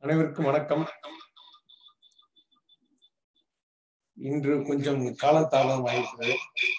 அனைவருக்கும் வணக்கம் இன்று கொஞ்சம் காலதாமதம் ஆயிருக்கிறது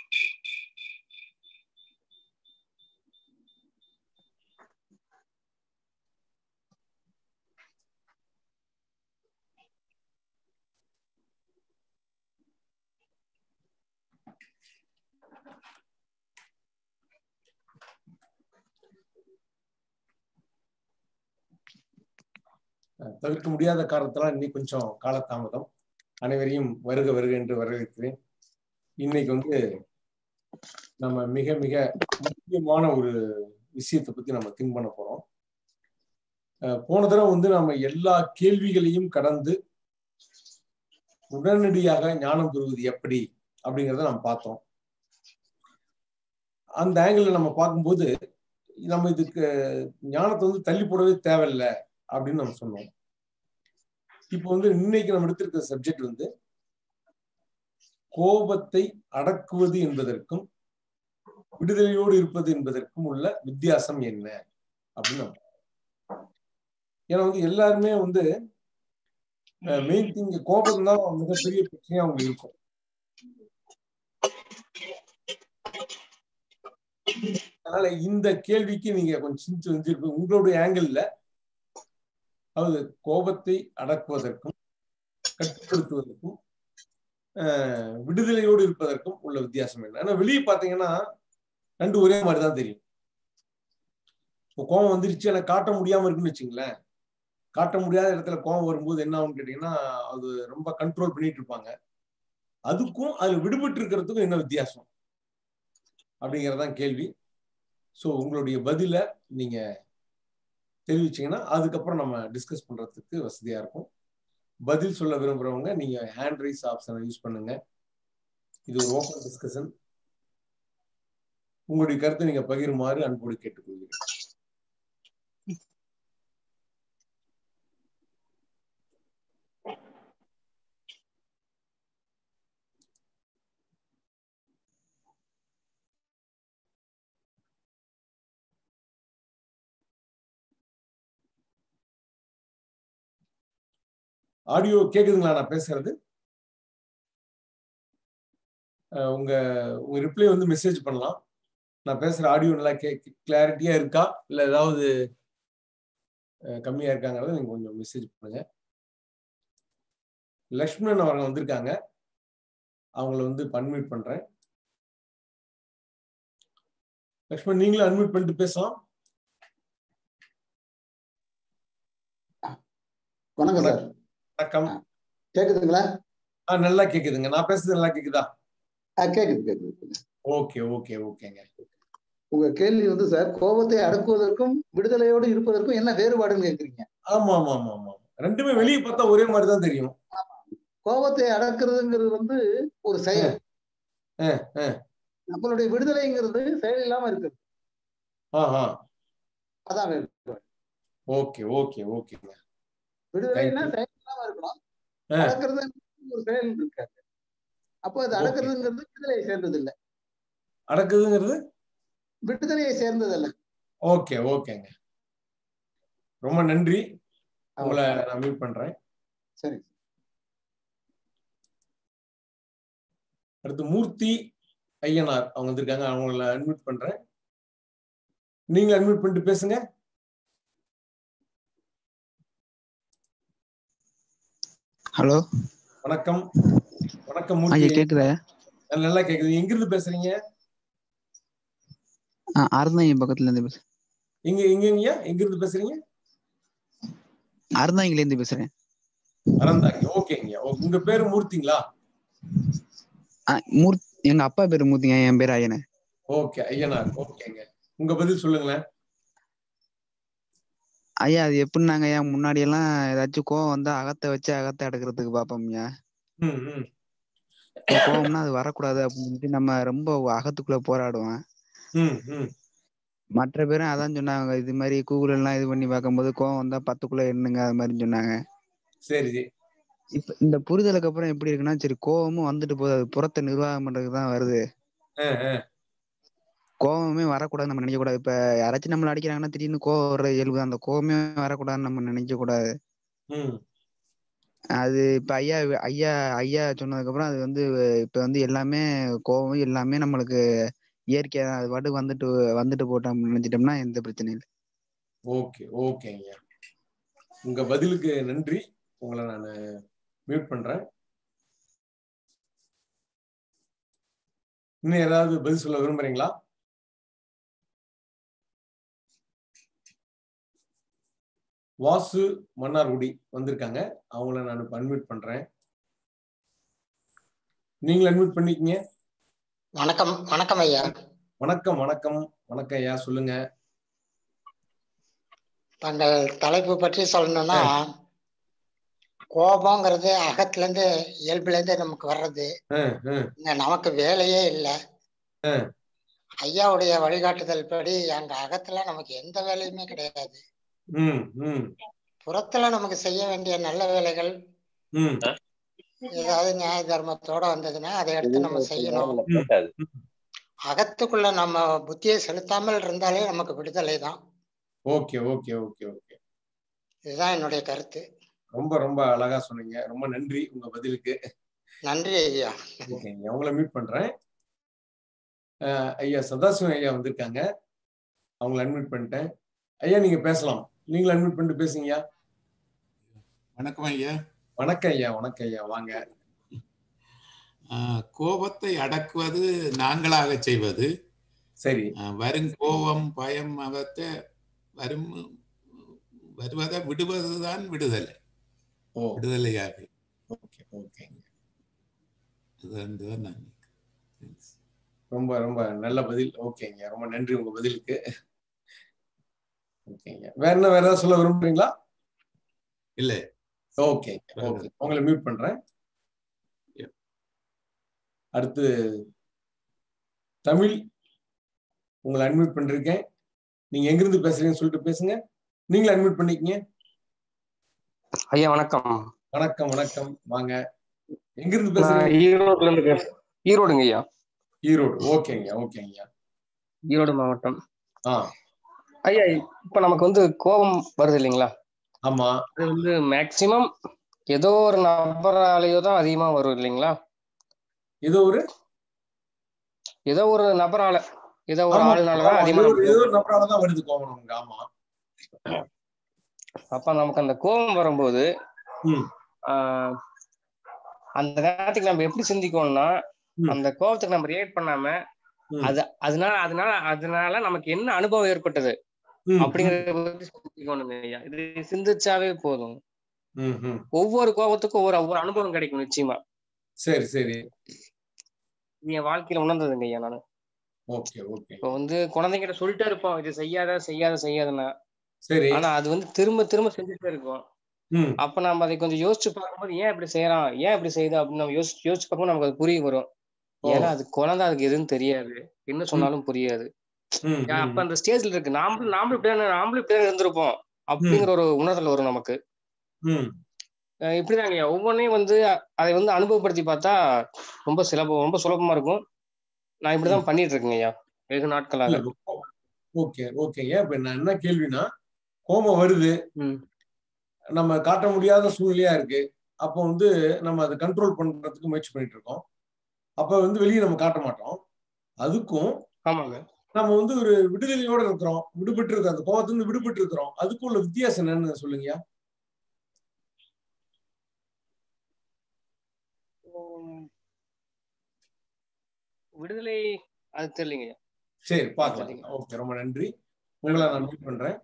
தவிர்க்க முடியாத காரணத்தால் இன்னைக்கு கொஞ்சம் காலதாமதம் அனைவரையும் வருக வருக என்று வரவேற்கிறேன் இன்னைக்கு வந்து நம்ம மிக மிக முக்கியமான ஒரு விஷயத்தை பத்தி நம்ம திங்க் பண்ண போறோம் போன தடவை வந்து நம்ம எல்லா கேள்விகளையும் கடந்து உடனடியாக ஞானம் பெறுவது எப்படி அப்படிங்கிறத நம்ம பார்த்தோம் அந்த ஆங்கிள் நம்ம பார்க்கும்போது நம்ம இதுக்கு ஞானத்தை வந்து தள்ளி போடவே தேவையில்லை அப்படின்னு நம்ம சொன்னோம் இப்போ வந்து இன்னைக்கு நம்ம எடுத்திருக்கிற சப்ஜெக்ட் வந்து கோபத்தை அடக்குவது என்பதற்கும் விடுதலையோடு இருப்பது என்பதற்கும் உள்ள வித்தியாசம் என்ன அப்படின்னு நம்ம ஏன்னா வந்து எல்லாருமே வந்து மெயின் திங் கோபம் தான் மிகப்பெரிய பிரச்சனையா அவங்க இருக்கும் அதனால இந்த கேள்விக்கு நீங்க கொஞ்சம் சிந்திச்சு வந்துருப்பீங்க உங்களுடைய ஆங்கிள் அதாவது கோபத்தை அடக்குவதற்கும் கட்டுப்படுத்துவதற்கும் விடுதலையோடு இருப்பதற்கும் உள்ள வித்தியாசம் என்ன ஆனா வெளியே பாத்தீங்கன்னா ரெண்டு ஒரே மாதிரிதான் தெரியும் இப்போ கோபம் வந்துருச்சு எனக்கு காட்ட முடியாம இருக்குன்னு வச்சுங்களேன் காட்ட முடியாத இடத்துல கோபம் வரும்போது என்ன ஆகும்னு கேட்டீங்கன்னா அது ரொம்ப கண்ட்ரோல் பண்ணிட்டு இருப்பாங்க அதுக்கும் அதுல விடுபட்டு இருக்கிறதுக்கும் என்ன வித்தியாசம் அப்படிங்கறதான் கேள்வி ஸோ உங்களுடைய பதில நீங்க தெரிவிச்சீங்கன்னா அதுக்கப்புறம் நம்ம டிஸ்கஸ் பண்றதுக்கு வசதியா இருக்கும் பதில் சொல்ல விரும்புறவங்க நீங்க ஹேண்ட் ரைஸ் ஆப்ஷனை யூஸ் பண்ணுங்க இது ஒரு ஓப்பன் டிஸ்கஷன் உங்களுடைய கருத்தை நீங்க பகிருமாறு அன்போடு கேட்டுக்கொள்கிறேன் ஆடியோ கேக்குதுங்களா நான் பேசுறது உங்க உங்க ரிப்ளை வந்து மெசேஜ் பண்ணலாம் நான் பேசுற ஆடியோ நல்லா கே கிளாரிட்டியா இருக்கா இல்ல ஏதாவது கம்மியா இருக்காங்கிறத நீங்க கொஞ்சம் மெசேஜ் பண்ணுங்க லக்ஷ்மணன் அவங்க வந்திருக்காங்க அவங்கள வந்து அன்மியூட் பண்றேன் லக்ஷ்மண் நீங்களும் அன்மியூட் பண்ணிட்டு பேசலாம் வணக்கம் சார் வணக்கம் கேக்குதுங்களா ஆ நல்லா கேக்குதுங்க நான் பேசுறது நல்லா கேக்குதா கேக்குது கேக்குது ஓகே ஓகே ஓகேங்க உங்க கேள்வி வந்து சார் கோபத்தை அடக்குவதற்கும் விடுதலையோடு இருப்பதற்கும் என்ன வேறுபாடுன்னு கேக்குறீங்க ஆமா ஆமா ஆமா ஆமா ரெண்டுமே வெளியே பார்த்தா ஒரே மாதிரி தான் தெரியும் கோபத்தை அடக்குறதுங்கிறது வந்து ஒரு செயல் நம்மளுடைய விடுதலைங்கிறது செயல் இல்லாம இருக்குது ஆஹா அதான் வேறுபாடு ஓகே ஓகே ஓகேங்க விடுதலைன்னா செயல் இல்லாம இருக்கணும் அடக்குறது ஒரு செயல் இருக்காது அப்போ அது அடக்குறதுங்கிறது விடுதலையை சேர்ந்தது இல்லை அடக்குதுங்கிறது விடுதலையை சேர்ந்தது இல்ல ஓகே ஓகேங்க ரொம்ப நன்றி உங்களை நான் மீட் பண்றேன் சரி அடுத்து மூர்த்தி ஐயனார் அவங்க வந்திருக்காங்க அவங்கள அட்மிட் பண்றேன் நீங்க அட்மிட் பண்ணிட்டு பேசுங்க ஹலோ வணக்கம் வணக்கம் ஐயா மூர்த்தி கேக்குதா நல்லா கேக்குது எங்க இருந்து பேசுறீங்க அறந்தாங்க பக்கத்துல இருந்து பேசுறேன் எங்க எங்கங்கய்யா எங்க இருந்து பேசுறீங்க அறந்தாங்கில இருந்து பேசுறேன் அறந்தாங்க ஓகேங்கய்யா உங்க பேரு மூர்த்திங்களா மூர் எங்க அப்பா பேரு மூர்த்திங்க என் பேரு ஐயனே ஓகே ஐயனார் ஓகேங்க உங்க பதில் சொல்லுங்களேன் ஐயா அது எப்படின்னாங்க ஐயா முன்னாடி எல்லாம் ஏதாச்சும் கோவம் வந்தா அகத்தை வச்சு அகத்தை அடக்குறதுக்கு பாப்போம்யா ம் ம் கோவம்னா அது வரக்கூடாது அப்படின்ட்டு நம்ம ரொம்ப அகத்துக்குள்ள போராடுவோம் ம் ம் மற்ற பேரும் அதான் சொன்னாங்க இது மாதிரி கூகுள் எல்லாம் இது பண்ணி பார்க்கும்போது கோவம் வந்தா பத்துக்குள்ள எண்ணுங்க அது மாதிரி சொன்னாங்க சரி இப்ப இந்த புரிதலுக்கு அப்புறம் எப்படி இருக்குன்னா சரி கோவமும் வந்துட்டு போகுது அது புறத்தை நிர்வாகம் பண்றதுக்கு தான் வருது கோவமே வரக்கூடாது நம்ம நினைக்க கூடாது இப்ப யாராச்சும் நம்மள அடிக்கிறாங்கன்னா திடீர்னு கோவம் வர்ற இயல்பு அந்த கோவமே வரக்கூடாதுன்னு நம்ம நினைக்க கூடாது ம் அது இப்ப ஐயா ஐயா ஐயா சொன்னதுக்கு அப்புறம் அது வந்து இப்ப வந்து எல்லாமே கோவம் எல்லாமே நம்மளுக்கு இயற்கையா தான் அது பாட்டுக்கு வந்துட்டு வந்துட்டு போட்டோம் நினைச்சிட்டோம்னா எந்த பிரச்சனையும் இல்லை ஓகே ஓகேங்க உங்க பதிலுக்கு நன்றி உங்களை நான் மியூட் பண்றேன் இன்னும் ஏதாவது பதில் சொல்ல விரும்புறீங்களா வாசு மன்னார்குடி வந்திருக்காங்க அவங்கள நான் அன்மியூட் பண்றேன் நீங்களும் அன்மியூட் பண்ணிக்கங்க வணக்கம் வணக்கம் ஐயா வணக்கம் வணக்கம் வணக்கம் ஐயா சொல்லுங்க தங்கள் தலைப்பு பற்றி சொல்லணும்னா கோபங்கிறது அகத்துல இருந்து இயல்புல இருந்து நமக்கு வர்றது அஹ், அஹ், இங்க நமக்கு வேலையே இல்லை ஆ. ஐயாவுடைய வழிகாட்டுதல் படி அங்க அகத்துல நமக்கு எந்த வேலையுமே கிடையாது ம் ம் புறத்துல நமக்கு செய்ய வேண்டிய நல்ல வேலைகள் ம் ஏதாவது நியாய தர்மத்தோட வந்ததுன்னா அதை எடுத்து நம்ம செய்யணும் கேட்காது அகத்துக்குள்ள நம்ம புத்தியை செலுத்தாமல் இருந்தாலே நமக்கு விடுதலை தான் ஓகே ஓகே ஓகே ஓகே இதுதான் என்னுடைய கருத்து ரொம்ப ரொம்ப அழகா சொன்னீங்க ரொம்ப நன்றி உங்க பதிலுக்கு நன்றி ஐயா ஓகேங்க அவங்கள மீட் பண்றேன் அஹ், ஐயா சதாசிவம் ஐயா வந்திருக்காங்க அவங்கள அட்மிட் பண்ணிட்டேன் ஐயா நீங்க பேசலாம் நீங்களும் அட்மிட் பண்ணிட்டு பேசுங்கய்யா வணக்கம் ஐயா வணக்கம் ஐயா வணக்கம் ஐயா வாங்க ஆஹ் கோபத்தை அடக்குவது நாங்களாக செய்வது சரி ஆஹ் வரும் கோபம் பயம் அவத்தை வரும் வருவதை விடுவதுதான் விடுதலை ஓ விடுதலையாக ஓகே ஓகேங்க அதுதான் நான் நினைக்கிறேன். ரொம்ப ரொம்ப நல்ல பதில் ஓகேங்க ரொம்ப நன்றி உங்க பதிலுக்கு ஓகேங்க வேற என்ன வேற ஏதாவது சொல்ல விரும்புறீங்களா இல்லை ஓகேங்க ஓகே உங்களை மியூட் பண்றேன் Yeah. அடுத்து தமிழ் உங்களை அன்மியூட் பண்ணிருக்கேன் நீங்க எங்கிருந்து பேசுறீங்கன்னு சொல்லிட்டு பேசுங்க நீங்களும் அன்மியூட் பண்ணிக்கங்க ஐயா வணக்கம் வணக்கம் வணக்கம் வாங்க எங்கிருந்து நான் பேசுறீங்க ஈரோட்ல இருந்து பேசுறேன் ஈரோடுங்க ஐயா ஈரோடு ஓகேங்க ஓகேங்க ஈரோடு மாவட்டம் ஆ ஐயா இப்ப நமக்கு வந்து கோபம் வருது இல்லைங்களா ஆமா அது வந்து மேக்சிமம் ஏதோ ஒரு நபராலேயோ தான் அதிகமா வரும் இல்லைங்களா ஏதோ ஒரு ஏதோ ஒரு நபரால ஏதோ ஒரு ஆமா, ஆளுனாலதான் ஆமா, அதிகமா ஏதோ ஒரு- நமக்கு ஏதோ ஒரு நபரால தான் வருது கோபம் நமக்கு ஆமா அப்ப நமக்கு அந்த கோபம் வரும்போது ம் ஆஹ் அந்த நேரத்துக்கு நம்ம எப்படி சிந்திக்கணும்னா ம். அந்த கோபத்துக்கு நம்ம ரியாக்ட் பண்ணாம ம். அது அதனால அதனால அதனால நமக்கு என்ன அனுபவம் ஏற்பட்டது ம், அப்படிங்கறத பத்தி சிந்திக்கணுங்க ஐயா இது சிந்திச்சாவே போதும் ம், ம். ஒவ்வொரு கோபத்துக்கும் ஒவ்வொரு ஒவ்வொரு அனுபவம் கிடைக்கும் நிச்சயமா சரி சரி இது என் வாழ்க்கையில உணர்ந்ததுங்க ஐயா நானு ஓகே ஓகே இப்போ வந்து குழந்தைங்கிட்ட சொல்லிட்டே இருப்போம் இது செய்யாத செய்யாத செய்யாதன்னா சரி ஆனா அது வந்து திரும்ப திரும்ப செஞ்சுட்டே இருக்கும் ம் அப்ப நம்ம அதை கொஞ்சம் யோசிச்சு பார்க்கும்போது ஏன் இப்படி செய்யறான் ஏன் இப்படி செய்யுது அப்படின்னு நம்ம யோசிச்சு யோசிச்சு பார்க்கும்போது நமக்கு அது புரிய வரும் ஓ. ஏன்னா அது குழந்தை அதுக்கு எதுவும் தெரியாது என்ன சொன்னாலும் புரியாது ம், ஏன் ம், அப்ப அந்த ஸ்டேஜ்ல இருக்கு நாமளும் நாமளும் இப்படிதான் நாமளும் இப்படிதான் இருந்திருப்போம் அப்படிங்கிற ஒரு உணர்தல் வரும் நமக்கு ம். அஹ் இப்படிதாங்க ஐயா. ஒவ்வொன்றையும் வந்து அ- அதை வந்து அனுபவப்படுத்தி பார்த்தா ரொம்ப சுலபம் ரொம்ப சுலபமா இருக்கும் நான் இப்படிதான் பண்ணிட்டு இருக்கேங்க ஐயா வெகு நாட்களாக ஓகே ஓகேங்க இப்ப நான் என்ன கேள்வினா கோபம் வருது ம். நம்ம காட்ட முடியாத சூழ்நிலையா இருக்கு அப்போ வந்து நம்ம அதை கண்ட்ரோல் பண்றதுக்கு முயற்சி பண்ணிட்டு இருக்கோம் அப்ப வந்து வெளியே நம்ம காட்ட மாட்டோம் அதுக்கும் ஆமாங்க நம்ம வந்து ஒரு விடுதலையோட இருக்கிறோம் விடுபட்டு இருக்கிறோம் அந்த கோபத்துல விடுபட்டு இருக்கிறோம் அதுக்கும் உள்ள வித்தியாசம் என்னன்னு சொல்லுங்கயா உம், விடுதலை அது தெரியலைங்க ஐயா. சரி பார்க்கலாம் ஓகே ரொம்ப நன்றி உங்களை நான் மீட் பண்றேன்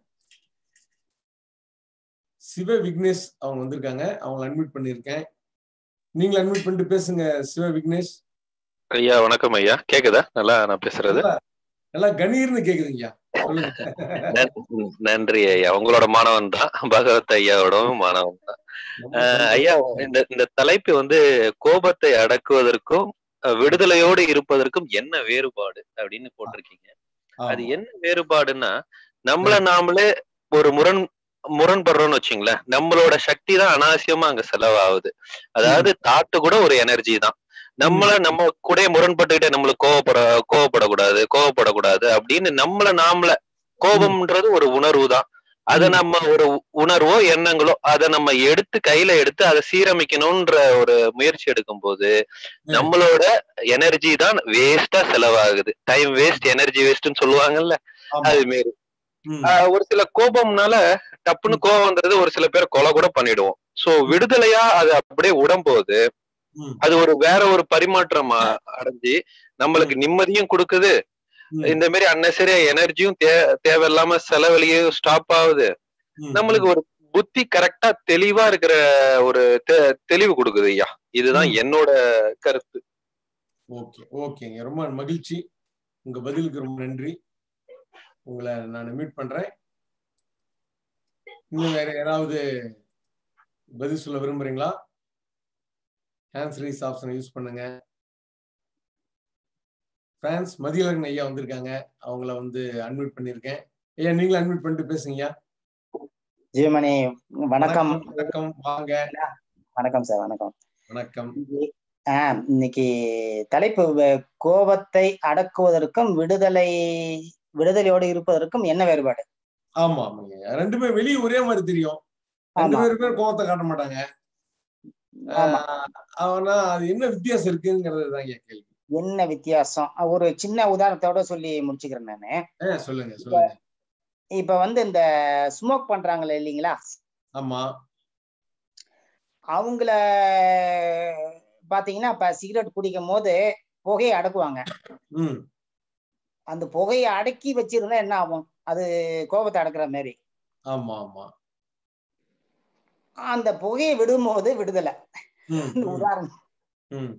சிவ விக்னேஷ் அவங்க வந்திருக்காங்க அவங்களை அட்மிட் பண்ணியிருக்கேன் நீங்களும் அட்மிட் பண்ணிட்டு பேசுங்க சிவ விக்னேஷ் ஐயா வணக்கம் ஐயா கேக்குதா நல்லா நான் பேசுறது நல்லா நல்லா கணீர்னு கேக்குதுங்கய்யா சொல்லுங்க நன்- நன்றி ஐயா உங்களோட மாணவன் தான் பகவத் ஐயாவோடவும் மாணவன் தான் ரொம்ப அஹ் சந்தோஷம். ஐயா இந்த இந்த தலைப்பு வந்து கோபத்தை அடக்குவதற்கும் அஹ், விடுதலையோடு இருப்பதற்கும் என்ன வேறுபாடு அப்படின்னு போட்டிருக்கீங்க அது ஆமா. என்ன வேறுபாடுன்னா நம்மள நாமளே ஒரு முரண் முரண்படுறோம்னு வச்சுங்களேன் நம்மளோட சக்தி தான் அனாவசியமா அங்க செலவாகுது அதாவது தாட்டு கூட ஒரு எனர்ஜி தான் நம்மள நம்ம கூட முரண்பட்டுக்கிட்டே நம்மளுக்கு கோவப்பட கோவப்படக்கூடாது கோவப்படக்கூடாது அப்படின்னு நம்மள நாமள கோபம்ன்றது ஒரு உணர்வு தான் அத ம். நம்ம ஒரு உணர்வோ எண்ணங்களோ அத நம்ம எடுத்து கையில எடுத்து அதை சீரமைக்கணும்ன்ற ஒரு முயற்சி எடுக்கும் போது நம்மளோட எனர்ஜி தான் வேஸ்டா செலவாகுது டைம் வேஸ்ட் எனர்ஜி வேஸ்ட்னு சொல்லுவாங்கல்ல ஆமா அது மாரி ம். ஆஹ் ஒரு சில கோபம்னால டப்புன்னு கோபம் வந்துறது ஒரு சில பேர் கொலை கூட பண்ணிடுவோம் சோ விடுதலையா அது அப்படியே உடம்போது ம். அது ஒரு வேற ஒரு பரிமாற்றம் அ- அடைஞ்சு நம்மளுக்கு நிம்மதியும் கொடுக்குது ம். இந்த மாதிரி அன்னெசரியா எனர்ஜியும் தே தேவையில்லாம செலவழியும் ஸ்டாப் ஆகுது ம். நம்மளுக்கு ஒரு புத்தி கரெக்டா தெளிவா இருக்கிற ஒரு தெ- தெளிவு கொடுக்குது ஐயா இதுதான் ம். என்னோட கருத்து ஓகே ஓகேங்க ரொம்ப மகிழ்ச்சி உங்க பதிலுக்கு ரொம்ப நன்றி உங்களை நான் மீட் பண்றேன் இன்னும் வேற யாராவது பதில் சொல்ல விரும்புறீங்களா ஹேண்ட்ஸ் ரீஸ் ஆப்ஷனை யூஸ் பண்ணுங்க பிரான்ஸ் மதியழகன் ஐயா வந்திருக்காங்க அவங்கள வந்து அன்மியூட் பண்ணியிருக்கேன் ஐயா நீங்களும் அன்மியூட் பண்ணிட்டு பேசுங்கய்யா ஜீவமணி வணக்கம் வணக்கம் வாங்க வணக்கம் சார் வணக்கம் வணக்கம் ஆஹ் இன்னைக்கு தலைப்பு வ- கோபத்தை அடக்குவதற்கும் விடுதலை விடுதலையோடு இருப்பதற்கும் என்ன வேறுபாடு ஆமா ஆமாங்க ரெண்டுமே வெளியே ஒரே மாதிரி தெரியும் ரெண்டு ஆமா பேருமே கோவத்தை காட்ட மாட்டாங்க ஆமா ஆஹ் ஆனா அது என்ன வித்தியாசம் இருக்குங்கிறது தான் ஐயா கேள்வி என்ன வித்தியாசம் ஒரு சின்ன உதாரணத்தோட சொல்லி முடிச்சுக்கிறேன் நானு ஆஹ் சொல்லுங்க சொல்லுங்க இப்ப வந்து இந்த ஸ்மோக் பண்றாங்களே இல்லைங்களா ஆமா அவங்கள பாத்தீங்கன்னா இப்ப சிகரெட் குடிக்கும் போது புகையை அடக்குவாங்க ம் அந்த புகையை அடக்கி வச்சிருந்தா என்ன ஆகும் அது கோபத்தை அடக்குற மாதிரி ஆமா ஆமா அந்த புகையை விடும்போது விடுதலை ம் இந்த ம், உதாரணம் ம்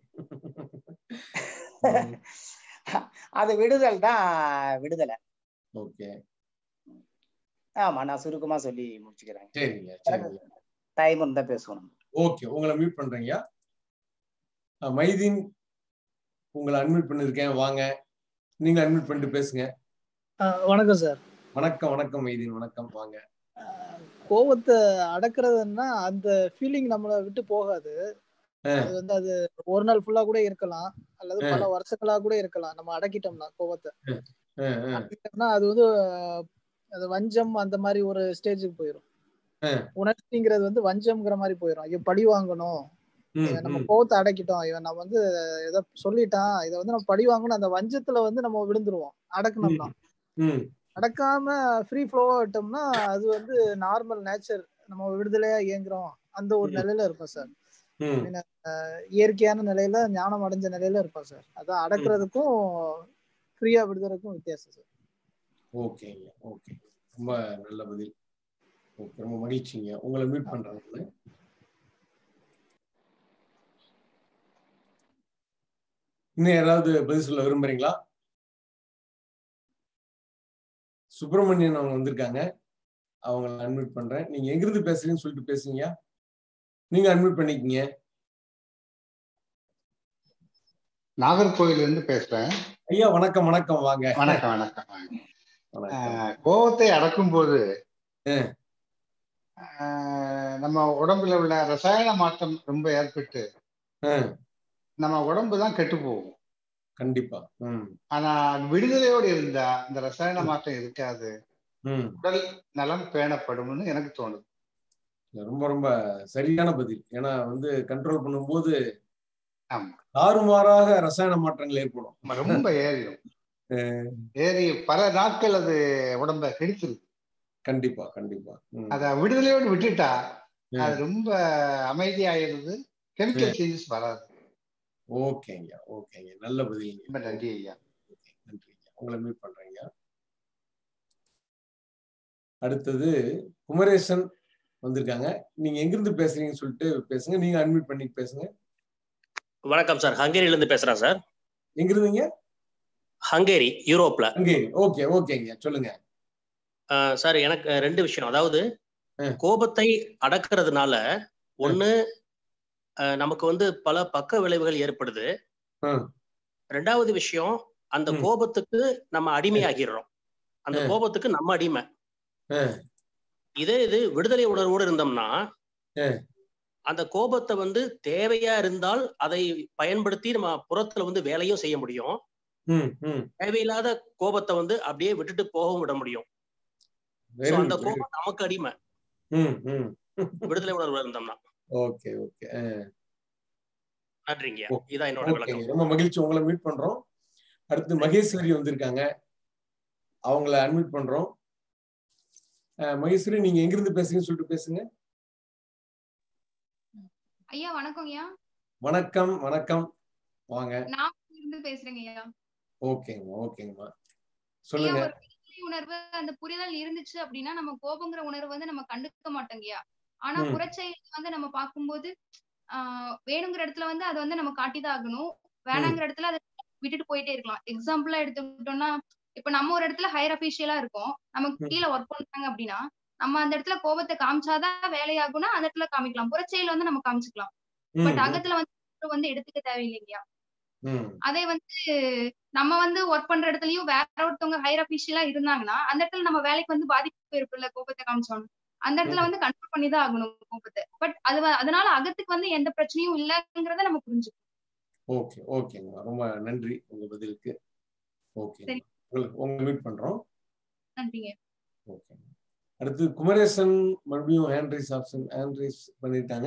அது விடுதல் தான் விடுதலை ஓகே ஆமா நான் சுருக்கமா சொல்லி முடிச்சுக்கிறேன் சரிங்க சரிங்க டைம் இருந்தா பேசுவோம் ஓகே உங்களை மியூட் பண்றீங்க அஹ் மைதீன் உங்களை அன்மியூட் பண்ணிருக்கேன் வாங்க நீங்க அன்மியூட் பண்ணிட்டு பேசுங்க ஆஹ் வணக்கம் சார் வணக்கம் வணக்கம் மைதீன் வணக்கம் வாங்க கோவத்தை அடக்குறதுன்னா அந்த ஃபீலிங் நம்மளை விட்டு போகாது ஆ. அது வந்து அது ஒரு நாள் ஃபுல்லா கூட இருக்கலாம் அல்லது ஆ. பல வருஷங்களா கூட இருக்கலாம் நம்ம அடக்கிட்டோம்னா கோவத்தை அஹ் அஹ் அடக்கிட்டோம்னா அது வந்து ஆஹ், அது வஞ்சம் அந்த மாதிரி ஒரு ஸ்டேஜுக்கு போயிடும் ஆ. உணர்ச்சிங்கிறது வந்து வஞ்சம்ங்கிற மாதிரி போயிடும் ஐயோ பழி வாங்கணும் ம், இவன் நம்ம ம், கோவத்தை அடக்கிட்டோம் இவன் நம்ம வந்து ஏதோ சொல்லிட்டான் இதை வந்து நம்ம பழி வாங்கணும் அந்த வஞ்சத்துல வந்து நம்ம விழுந்துருவோம் அடக்கணும்னா ம், அடக்காம ஃப்ரீ ஃப்ளோவா விட்டோம்னா அது வந்து நார்மல் நேச்சர் நம்ம விடுதலையா இயங்குறோம் அந்த ஒரு ம். நிலையில இருப்போம் சார் ம். இயற்கையான நிலையில ஞானம் அடைஞ்ச நிலையில இருப்போம் சார் அதான் அடக்குறதுக்கும் ஃப்ரீயா விடுதலுக்கும் வித்தியாசம் சார் ஓகேங்க ஓகே ரொம்ப நல்ல பதில் ஓகே ரொம்ப மகிழ்ச்சிங்க உங்களை மீட் பண்றேன் நானு. இன்னும் யாராவது பதில் சொல்ல விரும்புறீங்களா சுப்பிரமணியன் அவங்க வந்திருக்காங்க அவங்கள அன்மியூட் பண்றேன் நீங்க எங்கிருந்து பேசுறீங்கன்னு சொல்லிட்டு பேசுங்க நீங்க அன்மியூட் பண்ணிக்கங்க நாகர்கோயில இருந்து பேசுறேன் ஐயா வணக்கம் வணக்கம் வாங்க வணக்கம் வணக்கம் வணக்கம் ஆஹ் கோபத்தை அடக்கும் போது ஆ. ஆஹ் நம்ம உடம்புல உள்ள ரசாயன மாற்றம் ரொம்ப ஏற்பட்டு ஆ, நம்ம உடம்பு தான் கெட்டு போகும் கண்டிப்பா ம் ஆனா விடுதலையோடு இருந்தா இந்த ரசாயன மாற்றம் இருக்காது ம் உடல் நலம் பேணப்படும்னு எனக்கு தோணுது ரொம்ப ரொம்ப சரியான பதில் ஏன்னா வந்து கண்ட்ரோல் பண்ணும்போது ஆமா தாறுமாறாக ரசாயன மாற்றங்கள் ஏற்படும் ரொம்ப ஏறிடும் அஹ் ஏறி பல நாட்கள் அது உடம்ப கெடுத்துருது கண்டிப்பா கண்டிப்பா ம். அத விடுதலையோடு விட்டுட்டா ம். அது ரொம்ப அமைதியாயிருது கெமிக்கல் சேஞ்சஸ் வராது ஓகேங்க ஓகேங்க நல்ல பதில் ரொம்ப நன்றி ஐயா நன்றிங்க உங்களை மீட் பண்றேங்க அடுத்தது குமரேசன் வந்திருக்காங்க நீங்க எங்கிருந்து பேசுறீங்கன்னு சொல்லிட்டு பேசுங்க நீங்க அன்மியூட் பண்ணி பேசுங்க வணக்கம் சார் ஹங்கேரியில இருந்து பேசுறேன் சார் எங்க இருந்தீங்க ஹங்கேரி யூரோப்ல அங்கே ஓகே ஓகேங்க சொல்லுங்க அஹ் சார் எனக்கு அஹ், ரெண்டு விஷயம் அதாவது கோபத்தை அடக்கிறதுனால ஒண்ணு அஹ், நமக்கு வந்து பல பக்க விளைவுகள் ஏற்படுது ம். ரெண்டாவது விஷயம் அந்த கோபத்துக்கு நம்ம அடிமையாகிடுறோம் அந்த ம். கோபத்துக்கு நம்ம அடிமை ம். இதே இது விடுதலை உணர்வோடு இருந்தோம்னா ம். அந்த கோபத்தை வந்து தேவையா இருந்தால் அதை பயன்படுத்தி நம்ம புறத்துல வந்து வேலையும் செய்ய முடியும் ம் ம் தேவையில்லாத கோபத்தை வந்து அப்படியே விட்டுட்டு போகவும் விட முடியும் Very சோ அந்த good, very கோபம் நமக்கு அடிமை ம் ம் விடுதலை உணர்வு இருந்தோம்னா ஓகே ஓகே நன்றிங்க ஓ, இதான் என்னோட ஓகே விளக்கம் ரொம்ப மகிழ்ச்சி உங்களை மீட் பண்றோம் அடுத்து மகேஸ்வரி வந்திருக்காங்க அவங்கள அட்மிட் பண்றோம் அஹ், மகேஸ்வரி நீங்க எங்கிருந்து பேசுறீங்கன்னு சொல்லிட்டு பேசுங்க ஐயா வணக்கம் ஐயா வணக்கம் வணக்கம் வாங்க நான் இருந்து பேசுறேங்க ஐயா ஓகேங்கம்மா ஓகேங்கம்மா ஐயா சொல்லுங்க ஒரு விடுதலை உணர்வு அந்த புரிதல் இருந்துச்சு அப்படின்னா நம்ம கோபங்கிற உணர்வு வந்து நம்ம கண்டுக்க மாட்டோங்கய்யா ஆனா ம். புறச்செயல் வந்து நம்ம பார்க்கும்போது ஆஹ் வேணுங்கிற இடத்துல வந்து அதை வந்து நம்ம காட்டிதான் ஆகணும் வேணாங்கிற இடத்துல அதை விட்டுட்டு போயிட்டே இருக்கலாம் எக்ஸாம்பிளா எடுத்துக்கிட்டோம்னா இப்ப நம்ம ஒரு இடத்துல ஹையர் அபிஷியலா இருக்கோம் நமக்கு ம். கீழே ஒர்க் பண்றாங்க அப்படின்னா நம்ம அந்த இடத்துல கோபத்தை காமிச்சாதான் வேலையாகும்னா அந்த இடத்துல காமிக்கலாம் புறச்செயல் வந்து நம்ம காமிச்சுக்கலாம் ம், பட் ம், அகத்துல வந்து வந்து எடுத்துக்க தேவையில்லைங்கய்யா ம், அதே வந்து நம்ம வந்து ஒர்க் பண்ற இடத்துலயும் வேற ஒருத்தவங்க ஹையர் அபிஷியலா இருந்தாங்கன்னா அந்த இடத்துல நம்ம வேலைக்கு வந்து பாதிப்பு இருக்குல்ல கோபத்தை காமிச்சோம் அந்த இடத்துல ம். வந்து கண்ட்ரோல் பண்ணி தான் ஆகணும் கோபத்தை பட் அது வ- அதனால அகத்துக்கு வந்து எந்த பிரச்சனையும் இல்லைங்கிறத நம்ம புரிஞ்சுக்கணும் ஓகே ஓகேங்கம்மா ரொம்ப நன்றி உங்க பதிலுக்கு ஓகே சரி உங்களுக்கு உங்களை மீட் பண்றோம் நன்றிங்க ஓகே அடுத்து குமரேசன் மறுபடியும் hand raise option hand raise பண்ணிட்டாங்க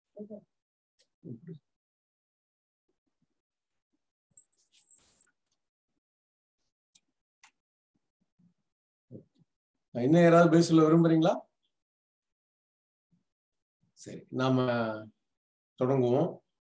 இன்னும் யாராவது பேச சொல்ல விரும்புறீங்களா சரி நாம தொடங்குவோம்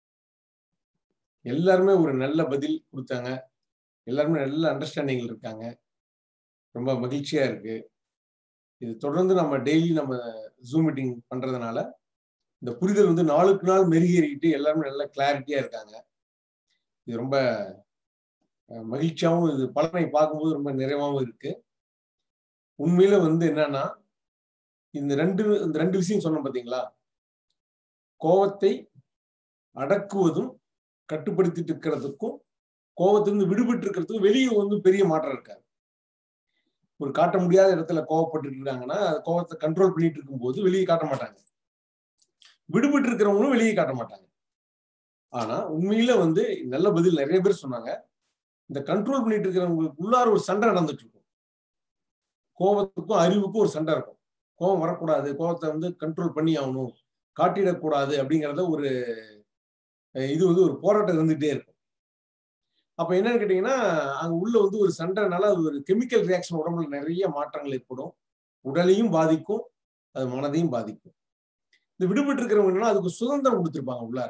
எல்லாருமே ஒரு நல்ல பதில் கொடுத்தாங்க எல்லாருமே நல்ல அண்டர்ஸ்டாண்டிங்ல இருக்காங்க ரொம்ப மகிழ்ச்சியா இருக்கு இது தொடர்ந்து நம்ம டெய்லி நம்ம ஜூம் மீட்டிங் பண்றதுனால இந்த புரிதல் வந்து நாளுக்கு நாள் மெருகேறிக்கிட்டு எல்லாருமே நல்ல கிளாரிட்டியா இருக்காங்க இது ரொம்ப அஹ், மகிழ்ச்சியாவும் இது பலனை பார்க்கும்போது ரொம்ப நிறைவாகவும் இருக்கு உண்மையில வந்து என்னன்னா இந்த ரெண்டு இந்த ரெண்டு விஷயம் சொன்னோம் பாத்தீங்களா கோவத்தை அடக்குவதும் கட்டுப்படுத்திட்டு இருக்கிறதுக்கும் கோவத்திலிருந்து விடுபட்டு இருக்கிறதுக்கும் வெளியே வந்து பெரிய மாற்றம் இருக்காது ஒரு காட்ட முடியாத இடத்துல கோவப்பட்டு இருக்காங்கன்னா அது கோவத்தை கண்ட்ரோல் பண்ணிட்டு இருக்கும்போது வெளியே காட்ட மாட்டாங்க விடுபட்டு இருக்கிறவங்களும் வெளியே காட்ட மாட்டாங்க ஆனா உண்மையில வந்து நல்ல பதில் நிறைய பேர் சொன்னாங்க இந்த கண்ட்ரோல் பண்ணிட்டு இருக்கிறவங்களுக்கு உள்ளார ஒரு சண்டை நடந்துட்டு இருக்கும் கோபத்துக்கும் அறிவுக்கும் ஒரு சண்டை இருக்கும் கோபம் வரக்கூடாது கோபத்தை வந்து கண்ட்ரோல் பண்ணி ஆகணும் காட்டிடக்கூடாது அப்படிங்கிறத ஒரு அஹ் இது வந்து ஒரு போராட்டம் இருந்துகிட்டே இருக்கும் அப்ப என்னன்னு கேட்டீங்கன்னா அங்க உள்ள வந்து ஒரு சண்டைனால அது ஒரு கெமிக்கல் ரியாக்ஷன் உடம்புல நிறைய மாற்றங்கள் ஏற்படும் உடலையும் பாதிக்கும் அது மனதையும் பாதிக்கும் இந்த விடுபட்டு இருக்கிறவங்க என்னன்னா அதுக்கு சுதந்திரம் கொடுத்துருப்பாங்க உள்ளார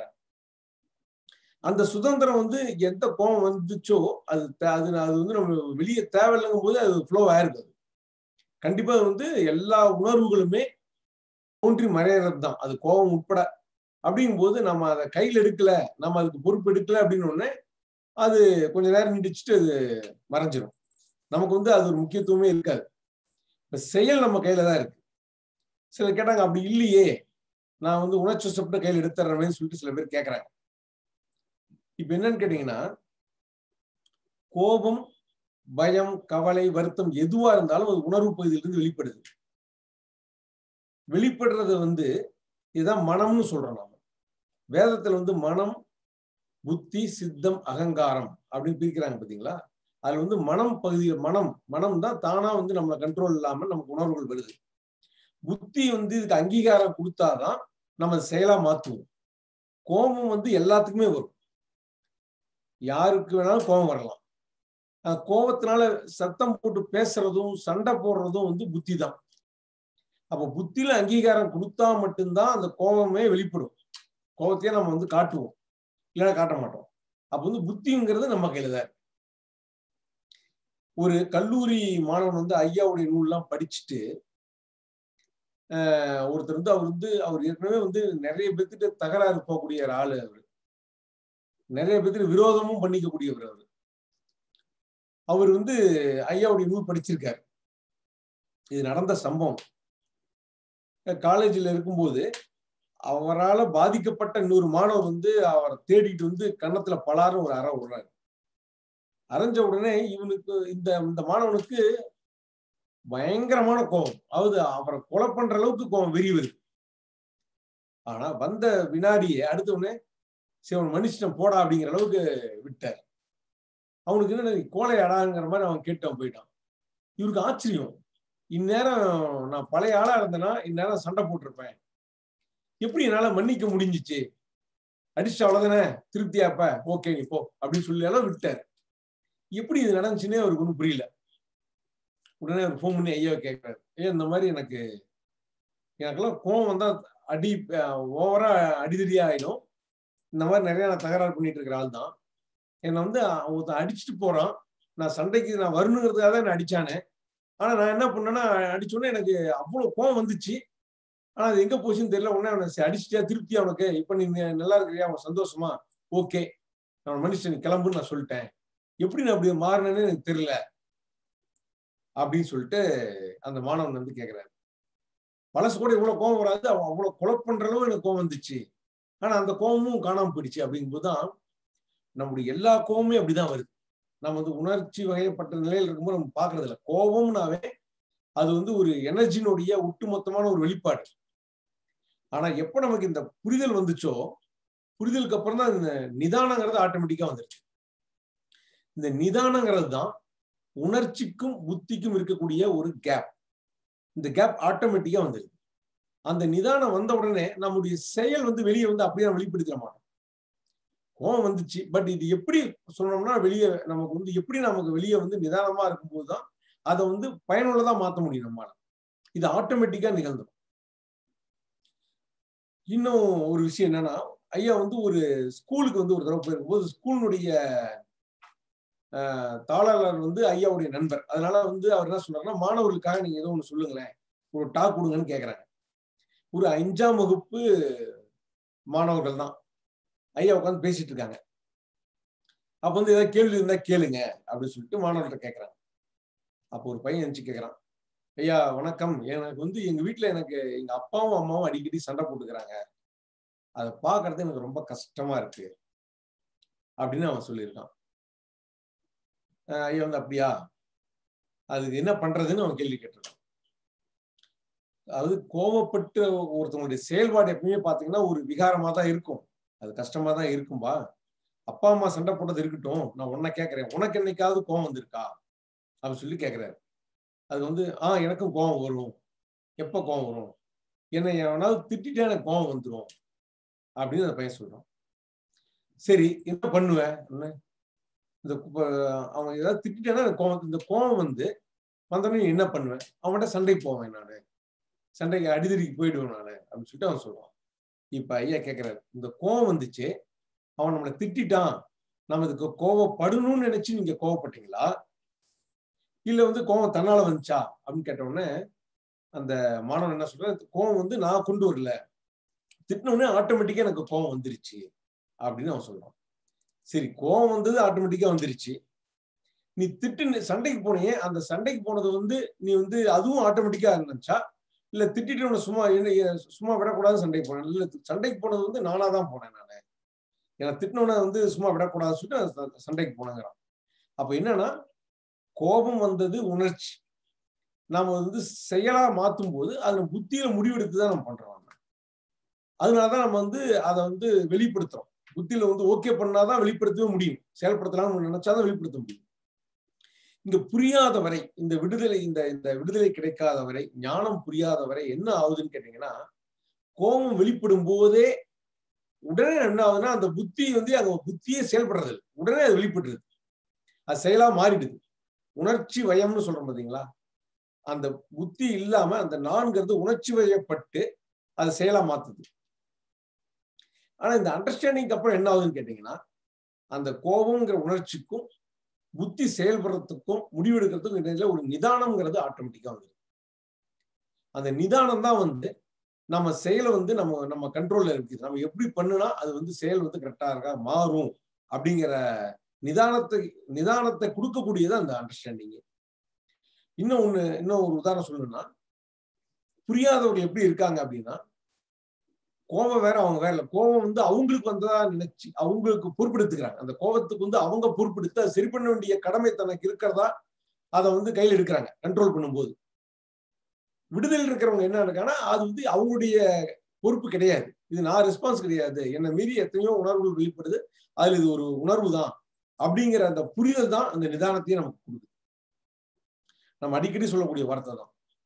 அந்த சுதந்திரம் வந்து எந்த கோபம் வந்துச்சோ அது தே- அது அது வந்து நம்ம வெளியே தேவையில்லைங்கும் போது அது ஃப்ளோ ஆயிருக்கு அது. கண்டிப்பா அது வந்து எல்லா உணர்வுகளுமே தோன்றி மறையறது தான் அது கோபம் உட்பட அப்படிங்கும்போது நம்ம அதை கையில் எடுக்கல நம்ம அதுக்கு பொறுப்பு எடுக்கல அப்படின்னு உடனே அது கொஞ்ச நேரம் நீடிச்சுட்டு அது மறைஞ்சிரும் நமக்கு வந்து அது ஒரு முக்கியத்துவமே இருக்காது இப்ப செயல் நம்ம கையில தான் இருக்கு சிலர் கேட்டாங்க அப்படி இல்லையே நான் வந்து உணர்ச்சி வசப்பட்ட கையில் எடுத்துறேன்னு சொல்லிட்டு சில பேர் கேட்கறாங்க இப்ப என்னன்னு கேட்டீங்கன்னா கோபம் பயம் கவலை வருத்தம் எதுவா இருந்தாலும் அது உணர்வு பகுதியிலிருந்து வெளிப்படுது வெளிப்படுறது வந்து இதுதான் மனம்னு சொல்றோம் நாம வேதத்துல வந்து மனம் புத்தி சித்தம் அகங்காரம் அப்படின்னு பிரிக்கிறாங்க பாத்தீங்களா அதுல வந்து மனம் பகுதி மனம் மனம் தான் தானா வந்து நம்மள கண்ட்ரோல் இல்லாம நமக்கு உணர்வுகள் வருது புத்தி வந்து இதுக்கு அங்கீகாரம் கொடுத்தாதான் நம்ம அதை செயலா மாத்துவோம் கோபம் வந்து எல்லாத்துக்குமே வரும் யாருக்கு வேணாலும் கோபம் வரலாம் அந்த கோபத்தினால சத்தம் போட்டு பேசுறதும் சண்டை போடுறதும் வந்து புத்தி தான் அப்ப புத்தியில அங்கீகாரம் கொடுத்தா மட்டும்தான் அந்த கோபமே வெளிப்படும் கோபத்தையே நம்ம வந்து காட்டுவோம் இல்லைன்னா காட்ட மாட்டோம் அப்ப வந்து புத்திங்கிறது நம்ம கையில தான் இருக்கு. ஒரு கல்லூரி மாணவன் வந்து ஐயாவுடைய நூல்லாம் படிச்சுட்டு ஆஹ் ஒருத்தர் வந்து அவர் வந்து அவர் ஏற்கனவே வந்து நிறைய பேர்த்திட்ட தகராறு போகக்கூடிய ஒரு ஆளு அவர் நிறைய பேர்த்திட்ட விரோதமும் பண்ணிக்கக்கூடியவர் அவர் அவர் வந்து ஐயாவுடைய நூல் படிச்சிருக்காரு இது நடந்த சம்பவம் காலேஜில் இருக்கும்போது அவரால் பாதிக்கப்பட்ட இன்னொரு மாணவர் வந்து அவரை தேடிட்டு வந்து கன்னத்துல பலாரும் ஒரு அறை விடுறாரு அரைஞ்ச உடனே இவனுக்கு இந்த இந்த மாணவனுக்கு பயங்கரமான கோபம் அதாவது அவரை கொலை பண்ற அளவுக்கு கோபம் வெறி வருது ஆனா வந்த வினாடியே அடுத்த உடனே சிவன் மனுஷன் போடா அப்படிங்கிற அளவுக்கு விட்டார் அவனுக்கு என்ன கோலை அடாங்கிற மாதிரி அவன் கேட்டு அவன் போயிட்டான் இவருக்கு ஆச்சரியம் இந்நேரம் நான் பழைய ஆளா இருந்தேன்னா இந்நேரம் சண்டை போட்டிருப்பேன் எப்படி என்னால மன்னிக்க முடிஞ்சிச்சு அடிச்சு அவ்வளவுதானே திருப்தியாப்ப ஓகே நீ போ அப்படின்னு சொல்லி எல்லாம் விட்டாரு எப்படி இது நடந்துச்சுன்னே அவருக்கு ஒன்றும் புரியல உடனே அவர் ஃபோன் பண்ணி ஐயா கேட்கிறாரு ஏன் இந்த மாதிரி எனக்கு எனக்கெல்லாம் கோவம் வந்தா அடி ஓவரா அடிதடி ஆயிடும் இந்த மாதிரி நிறைய நான் தகராறு பண்ணிட்டு இருக்கிற ஆள் தான் என்னை வந்து ஒருத்தன் அடிச்சுட்டு போறான் நான் சண்டைக்கு நான் வரணுங்கிறதுக்காக தான் என்ன அடிச்சானே ஆனா நான் என்ன பண்ணேன்னா அடிச்சோடனே எனக்கு அவ்வளவு கோவம் வந்துச்சு ஆனா அது எங்க போச்சுன்னு தெரியல உடனே அவனை சரி, அடிச்சிட்டியா திருப்தியா உனக்கு இப்ப நீ ந- நல்லா இருக்கிறியா அவன் சந்தோஷமா ஓகே நான் மனுஷன் நீ கிளம்புன்னு நான் சொல்லிட்டேன் எப்படி நான் அப்படி மாறினேன்னு எனக்கு தெரியல அப்படின்னு சொல்லிட்டு அந்த மாணவன் வந்து கேக்குறாரு பழசு கூட இவ்வளவு கோவம் வராது அவன் அவ்வளவு கொலை பண்ற அளவு எனக்கு கோவம் வந்துச்சு ஆனா அந்த கோவமும் காணாம போயிடுச்சு அப்படிங்கும்போதுதான் நம்முடைய எல்லா கோவமே அப்படிதான் வருது நம்ம வந்து உணர்ச்சி வகைப்பட்ட நிலையில் இருக்கும்போது நம்ம பாக்குறது இல்ல கோபம்னாவே அது வந்து ஒரு எனர்ஜினுடைய ஒட்டுமொத்தமான ஒரு வெளிப்பாடு ஆனா எப்ப நமக்கு இந்த புரிதல் வந்துச்சோ புரிதலுக்கு அப்புறம் தான் இந்த நிதானங்கிறது ஆட்டோமேட்டிக்கா வந்துருச்சு இந்த நிதானங்கிறது தான் உணர்ச்சிக்கும் புத்திக்கும் இருக்கக்கூடிய ஒரு கேப் இந்த கேப் ஆட்டோமேட்டிக்கா வந்துருது அந்த நிதானம் வந்த உடனே நம்முடைய செயல் வந்து வெளியே வந்து அப்படியே நம்ம வெளிப்படுத்திட மாட்டோம் கோவம் வந்துச்சு பட் இது எப்படி சொன்னோம்னா வெளியே நமக்கு வந்து எப்படி நமக்கு வெளியே வந்து நிதானமா இருக்கும்போது தான் அதை வந்து பயனுள்ளதா மாத்த முடியும் நம்மளால இது ஆட்டோமேட்டிக்கா நிகழ்ந்துடும் இன்னும் ஒரு விஷயம் என்னன்னா ஐயா வந்து ஒரு ஸ்கூலுக்கு வந்து ஒரு தடவை போயிருக்கும்போது ஸ்கூலினுடைய தாளாளர் வந்து ஐயாவுடைய நண்பர் அதனால வந்து அவர் என்ன சொல்றாருன்னா மாணவர்களுக்காக நீங்க ஏதோ ஒண்ணு சொல்லுங்களேன் ஒரு டாக் கொடுங்கன்னு கேக்குறாங்க ஒரு அஞ்சாம் வகுப்பு மாணவர்கள் தான் ஐயா உட்காந்து பேசிட்டு இருக்காங்க அப்ப வந்து ஏதாவது கேள்வி இருந்தா கேளுங்க அப்படின்னு சொல்லிட்டு மாணவர்கிட்ட கேட்கறாங்க அப்போ ஒரு பையன் எந்திச்சு கேட்கறான் ஐயா வணக்கம் எனக்கு வந்து எங்க வீட்டுல எனக்கு எங்க அப்பாவும் அம்மாவும் அடிக்கடி சண்டை போட்டுக்கிறாங்க அதை பாக்குறது எனக்கு ரொம்ப கஷ்டமா இருக்கு அப்படின்னு அவன் சொல்லியிருக்கான் ஐயா வந்து அப்படியா அதுக்கு என்ன பண்றதுன்னு அவன் கேள்வி கேட்டிருக்கான் அதாவது கோவப்பட்டு ஒருத்தவங்களுடைய செயல்பாடு எப்பயுமே பாத்தீங்கன்னா ஒரு விகாரமா தான் இருக்கும் அது கஷ்டமா தான் இருக்கும்பா அப்பா அம்மா சண்டை போட்டது இருக்கட்டும் நான் உன்னை கேட்கறேன் உனக்கு என்னைக்காவது கோவம் வந்திருக்கா அப்படின்னு சொல்லி கேட்கிறாரு அது வந்து ஆஹ் எனக்கும் கோவம் வரும் எப்ப கோவம் வரும் என்னை எவனாவது திட்டிட்டா எனக்கு கோவம் வந்துடும் அப்படின்னு அந்த பையன் சொல்றான் சரி என்ன பண்ணுவேன் இந்த அவன் ஏதாவது திட்டானா எனக்கு கோவம் இந்த கோவம் வந்து வந்தோடனே என்ன பண்ணுவேன் அவன்கிட்ட சண்டைக்கு போவேன் நான் சண்டைக்கு அடிதடிக்கு போயிடுவேன் நான் அப்படின்னு சொல்லிட்டு அவன் சொல்லுவான் இப்ப ஐயா கேட்கிறாரு இந்த கோவம் வந்துச்சு அவன் நம்மளை திட்டான் நம்ம இதுக்கு கோவப்படணும்னு நினைச்சு நீங்க கோவப்பட்டீங்களா இல்ல வந்து கோவம் தன்னால வந்துச்சா அப்படின்னு கேட்ட உடனே அந்த மாணவன் என்ன சொல்ற கோவம் வந்து நான் கொண்டு வரல திட்டினோடனே ஆட்டோமேட்டிக்கா எனக்கு கோவம் வந்துருச்சு அப்படின்னு அவன் சொல்றான் சரி கோவம் வந்தது ஆட்டோமேட்டிக்கா வந்துருச்சு நீ திட்டு சண்டைக்கு போனியே அந்த சண்டைக்கு போனது வந்து நீ வந்து அதுவும் ஆட்டோமேட்டிக்கா இருந்துச்சா இல்ல திட்டிட்டு உன சும்மா சும்மா விடக்கூடாது சண்டைக்கு போனேன் இல்ல சண்டைக்கு போனது வந்து நானா தான் போனேன் நானு எனக்கு திட்டினவன வந்து சும்மா விடக்கூடாதுன்னு சொல்லிட்டு சண்டைக்கு போனேங்கிறான் அப்ப என்னன்னா கோபம் வந்தது உணர்ச்சி நாம வந்து செயலா மாத்தும் போது அதுல புத்தியில முடிவெடுத்து தான் நம்ம பண்றோம் அதனாலதான் நம்ம வந்து அதை வந்து வெளிப்படுத்துறோம் புத்தியில வந்து ஓகே பண்ணாதான் வெளிப்படுத்தவே முடியும் செயல்படுத்தலாம்னு நினைச்சாதான் வெளிப்படுத்த முடியும் இங்க புரியாத வரை இந்த விடுதலை இந்த இந்த விடுதலை கிடைக்காத வரை ஞானம் புரியாத வரை என்ன ஆகுதுன்னு கேட்டீங்கன்னா கோபம் வெளிப்படும் போதே உடனே என்ன ஆகுதுன்னா அந்த புத்தி வந்து அங்க புத்தியே செயல்படுறது உடனே அது வெளிப்படுறது அது செயலா மாறிடுது உணர்ச்சி வயம்னு சொல்றோம் பாத்தீங்களா அந்த புத்தி இல்லாம அந்த நான்கிறது உணர்ச்சி வயப்பட்டு அதை செயலா மாத்துது ஆனா இந்த அண்டர்ஸ்டாண்டிங் அப்புறம் என்ன ஆகுதுன்னு கேட்டீங்கன்னா அந்த கோபம்ங்கிற உணர்ச்சிக்கும் புத்தி செயல்படுறதுக்கும் முடிவெடுக்கிறதுக்கும் இடையில ஒரு நிதானம்ங்கிறது ஆட்டோமேட்டிக்கா வந்துடும் அந்த நிதானம் தான் வந்து நம்ம செயலை வந்து நம்ம நம்ம கண்ட்ரோல்ல இருக்குது நம்ம எப்படி பண்ணுனா அது வந்து செயல் வந்து கரெக்டா இருக்கா மாறும் அப்படிங்கிற நிதானத்தை நிதானத்தை கொடுக்கக்கூடியது அந்த அண்டர்ஸ்டாண்டிங் இன்னும் ஒண்ணு இன்னும் ஒரு உதாரணம் சொல்லணும்னா புரியாதவர்கள் எப்படி இருக்காங்க அப்படின்னா கோபம் வேற அவங்க வேற இல்லை கோபம் வந்து அவங்களுக்கு வந்ததா நினைச்சு அவங்களுக்கு பொறுப்பெடுத்துக்கிறாங்க அந்த கோபத்துக்கு வந்து அவங்க பொறுப்பெடுத்து அதை சரி பண்ண வேண்டிய கடமை தனக்கு இருக்கிறதா அதை வந்து கையில் எடுக்கிறாங்க கண்ட்ரோல் பண்ணும்போது விடுதலை இருக்கிறவங்க என்ன இருக்காங்கன்னா அது வந்து அவங்களுடைய பொறுப்பு கிடையாது இது நான் ரெஸ்பான்ஸ் கிடையாது என்னை மீறி எத்தனையோ உணர்வுகள் வெளிப்படுது அதுல இது ஒரு உணர்வு தான் அப்படிங்கிற அந்த புரிதல் தான் அந்த நிதானத்தையும் நமக்கு கொடுக்குது நம்ம அடிக்கடி சொல்லக்கூடிய வார்த்தை தான்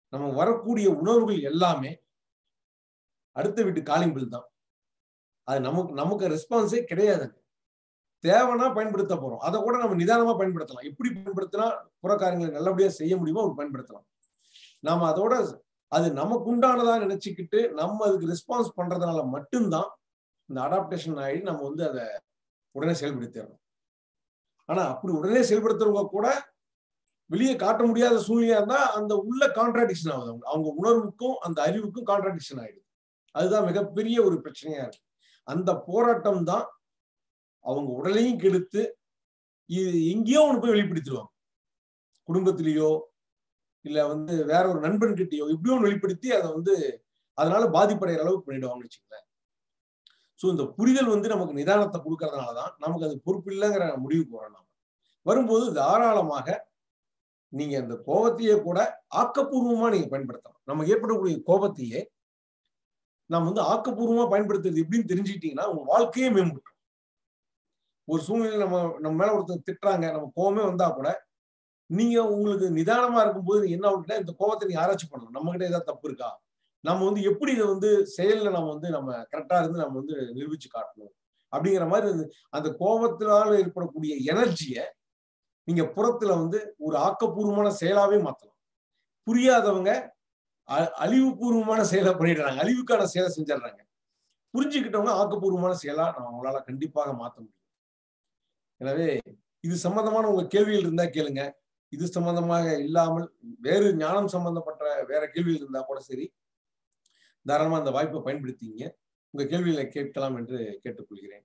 நம்ம வரக்கூடிய உணர்வுகள் எல்லாமே அடுத்த வீட்டு காலிங் பில் தான் அது நமக்கு நமக்கு ரெஸ்பான்ஸே கிடையாதுங்க தேவைன்னா பயன்படுத்த போறோம் அதை கூட நம்ம நிதானமா பயன்படுத்தலாம் எப்படி பயன்படுத்தினா புறக்காரியங்களை நல்லபடியா செய்ய முடியுமோ அப்படி பயன்படுத்தலாம் நாம அதோட அது நமக்கு உண்டானதா நினைச்சுக்கிட்டு நம்ம அதுக்கு ரெஸ்பான்ஸ் பண்றதுனால மட்டும்தான் இந்த அடாப்டேஷன் ஆகி நம்ம வந்து அதை உடனே செயல்படுத்திடணும் ஆனா அப்படி உடனே செயல்படுத்துறவங்க கூட வெளியே காட்ட முடியாத சூழ்நிலையா இருந்தா அந்த உள்ள கான்ட்ராடிக்ஷன் ஆகுது அவங்க அவங்க உணர்வுக்கும் அந்த அறிவுக்கும் கான்ட்ராடிக்ஷன் ஆயிடுது அதுதான் மிகப்பெரிய ஒரு பிரச்சனையா இருக்கு அந்த போராட்டம் தான் அவங்க உடலையும் கெடுத்து இது எங்கேயோ ஒன்று போய் வெளிப்படுத்திடுவாங்க குடும்பத்திலேயோ இல்ல வந்து வேற ஒரு நண்பன் கிட்டயோ இப்படியோ ஒன்று வெளிப்படுத்தி அதை வந்து அதனால பாதிப்படைகிற அளவுக்கு பண்ணிடுவாங்கன்னு வச்சுக்கோங்களேன் ஸோ இந்த புரிதல் வந்து நமக்கு நிதானத்தை கொடுக்கறதுனால தான் நமக்கு அது பொறுப்பு இல்லைங்கிற முடிவுக்கு வரோம் நாம வரும்போது தாராளமாக நீங்க அந்த கோபத்தையே கூட ஆக்கப்பூர்வமா நீங்க பயன்படுத்தலாம் நமக்கு ஏற்படக்கூடிய கோபத்தையே நம்ம வந்து ஆக்கப்பூர்வமா பயன்படுத்துறது எப்படின்னு தெரிஞ்சுக்கிட்டீங்கன்னா உங்க வாழ்க்கையே மேம்படும் ஒரு சூழ்நிலை நம்ம நம்ம மேல ஒருத்தர் திட்டுறாங்க நம்ம கோபமே வந்தா கூட நீங்க உங்களுக்கு நிதானமா இருக்கும்போது நீங்க என்ன ஆகுதுன்னா இந்த கோபத்தை நீங்க ஆராய்ச்சி பண்ணணும் நம்ம கிட்ட ஏதாவது தப்பு இருக்கா நம்ம வந்து எப்படி இதை வந்து செயல்ல நம்ம வந்து நம்ம கரெக்டா இருந்து நம்ம வந்து நிரூபிச்சு காட்டணும் அப்படிங்கிற மாதிரி அது- அந்த கோபத்தினால ஏற்படக்கூடிய எனர்ஜியை நீங்க புறத்துல வந்து ஒரு ஆக்கப்பூர்வமான செயலாவே மாத்தலாம் புரியாதவங்க அ- அழிவுபூர்வமான செயலை பண்ணிடுறாங்க அழிவுக்கான செயலை செஞ்சிடுறாங்க புரிஞ்சுக்கிட்டவங்க ஆக்கப்பூர்வமான செயலா நம்ம அவங்களால கண்டிப்பாக மாத்த முடியும் எனவே இது சம்பந்தமான உங்க கேள்விகள் இருந்தா கேளுங்க இது சம்பந்தமாக இல்லாமல் வேறு ஞானம் சம்பந்தப்பட்ட வேற கேள்விகள் இருந்தா கூட சரி தாராளமா அந்த வாய்ப்பை பயன்படுத்திங்க உங்க கேள்விகளை கேட்கலாம் என்று கேட்டுக்கொள்கிறேன்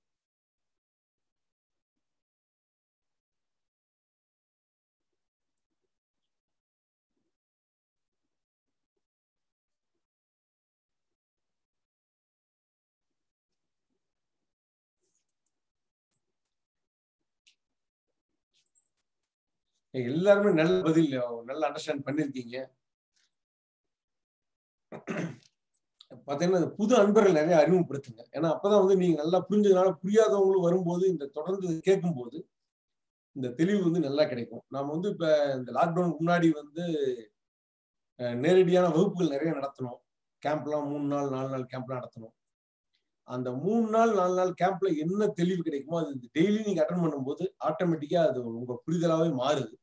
எல்லாருமே நல்ல பதில் நல்ல அண்டர்ஸ்டாண்ட் பண்ணிருக்கீங்க பாத்தீங்கன்னா இந்த புது அன்பர்கள் நிறைய அறிமுகப்படுத்துங்க ஏன்னா அப்பதான் வந்து நீங்க நல்லா புரிஞ்சதுனால புரியாதவங்களும் வரும்போது இந்த தொடர்ந்து கேட்கும்போது இந்த தெளிவு வந்து நல்லா கிடைக்கும் நாம வந்து இப்ப இந்த லாக்டவுனுக்கு முன்னாடி வந்து அஹ், நேரடியான வகுப்புகள் நிறைய நடத்தணும் கேம்ப்லாம் மூணு நாள் நாலு நாள் கேம்ப்லாம் நடத்தணும் அந்த மூணு நாள் நாலு நாள் கேம்ப்ல என்ன தெளிவு கிடைக்குமோ அது டெய்லி நீங்க அட்டன் பண்ணும்போது ஆட்டோமேட்டிக்கா அது உங்க புரிதலாவே மாறுது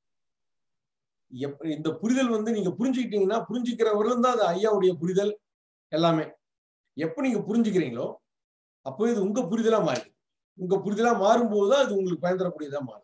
எப்ப இந்த புரிதல் வந்து நீங்க புரிஞ்சுக்கிட்டீங்கன்னா புரிஞ்சுக்கிறவர்களும் தான் அது ஐயாவுடைய புரிதல் எல்லாமே எப்ப நீங்க புரிஞ்சுக்கிறீங்களோ அப்போ இது உங்க புரிதலா மாறுது உங்க புரிதலா மாறும்போது தான் அது உங்களுக்கு பயன் தரக்கூடியதா மாறும்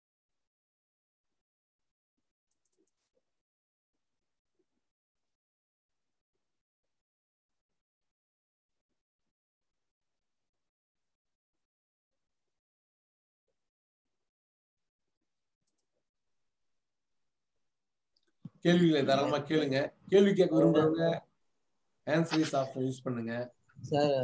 கேள்விகளை தாராளமா கேளுங்க கேள்வி கேட்க விரும்புறவங்க ஆன்சரிஸ் ஆப்ஷன் யூஸ் பண்ணுங்க சார்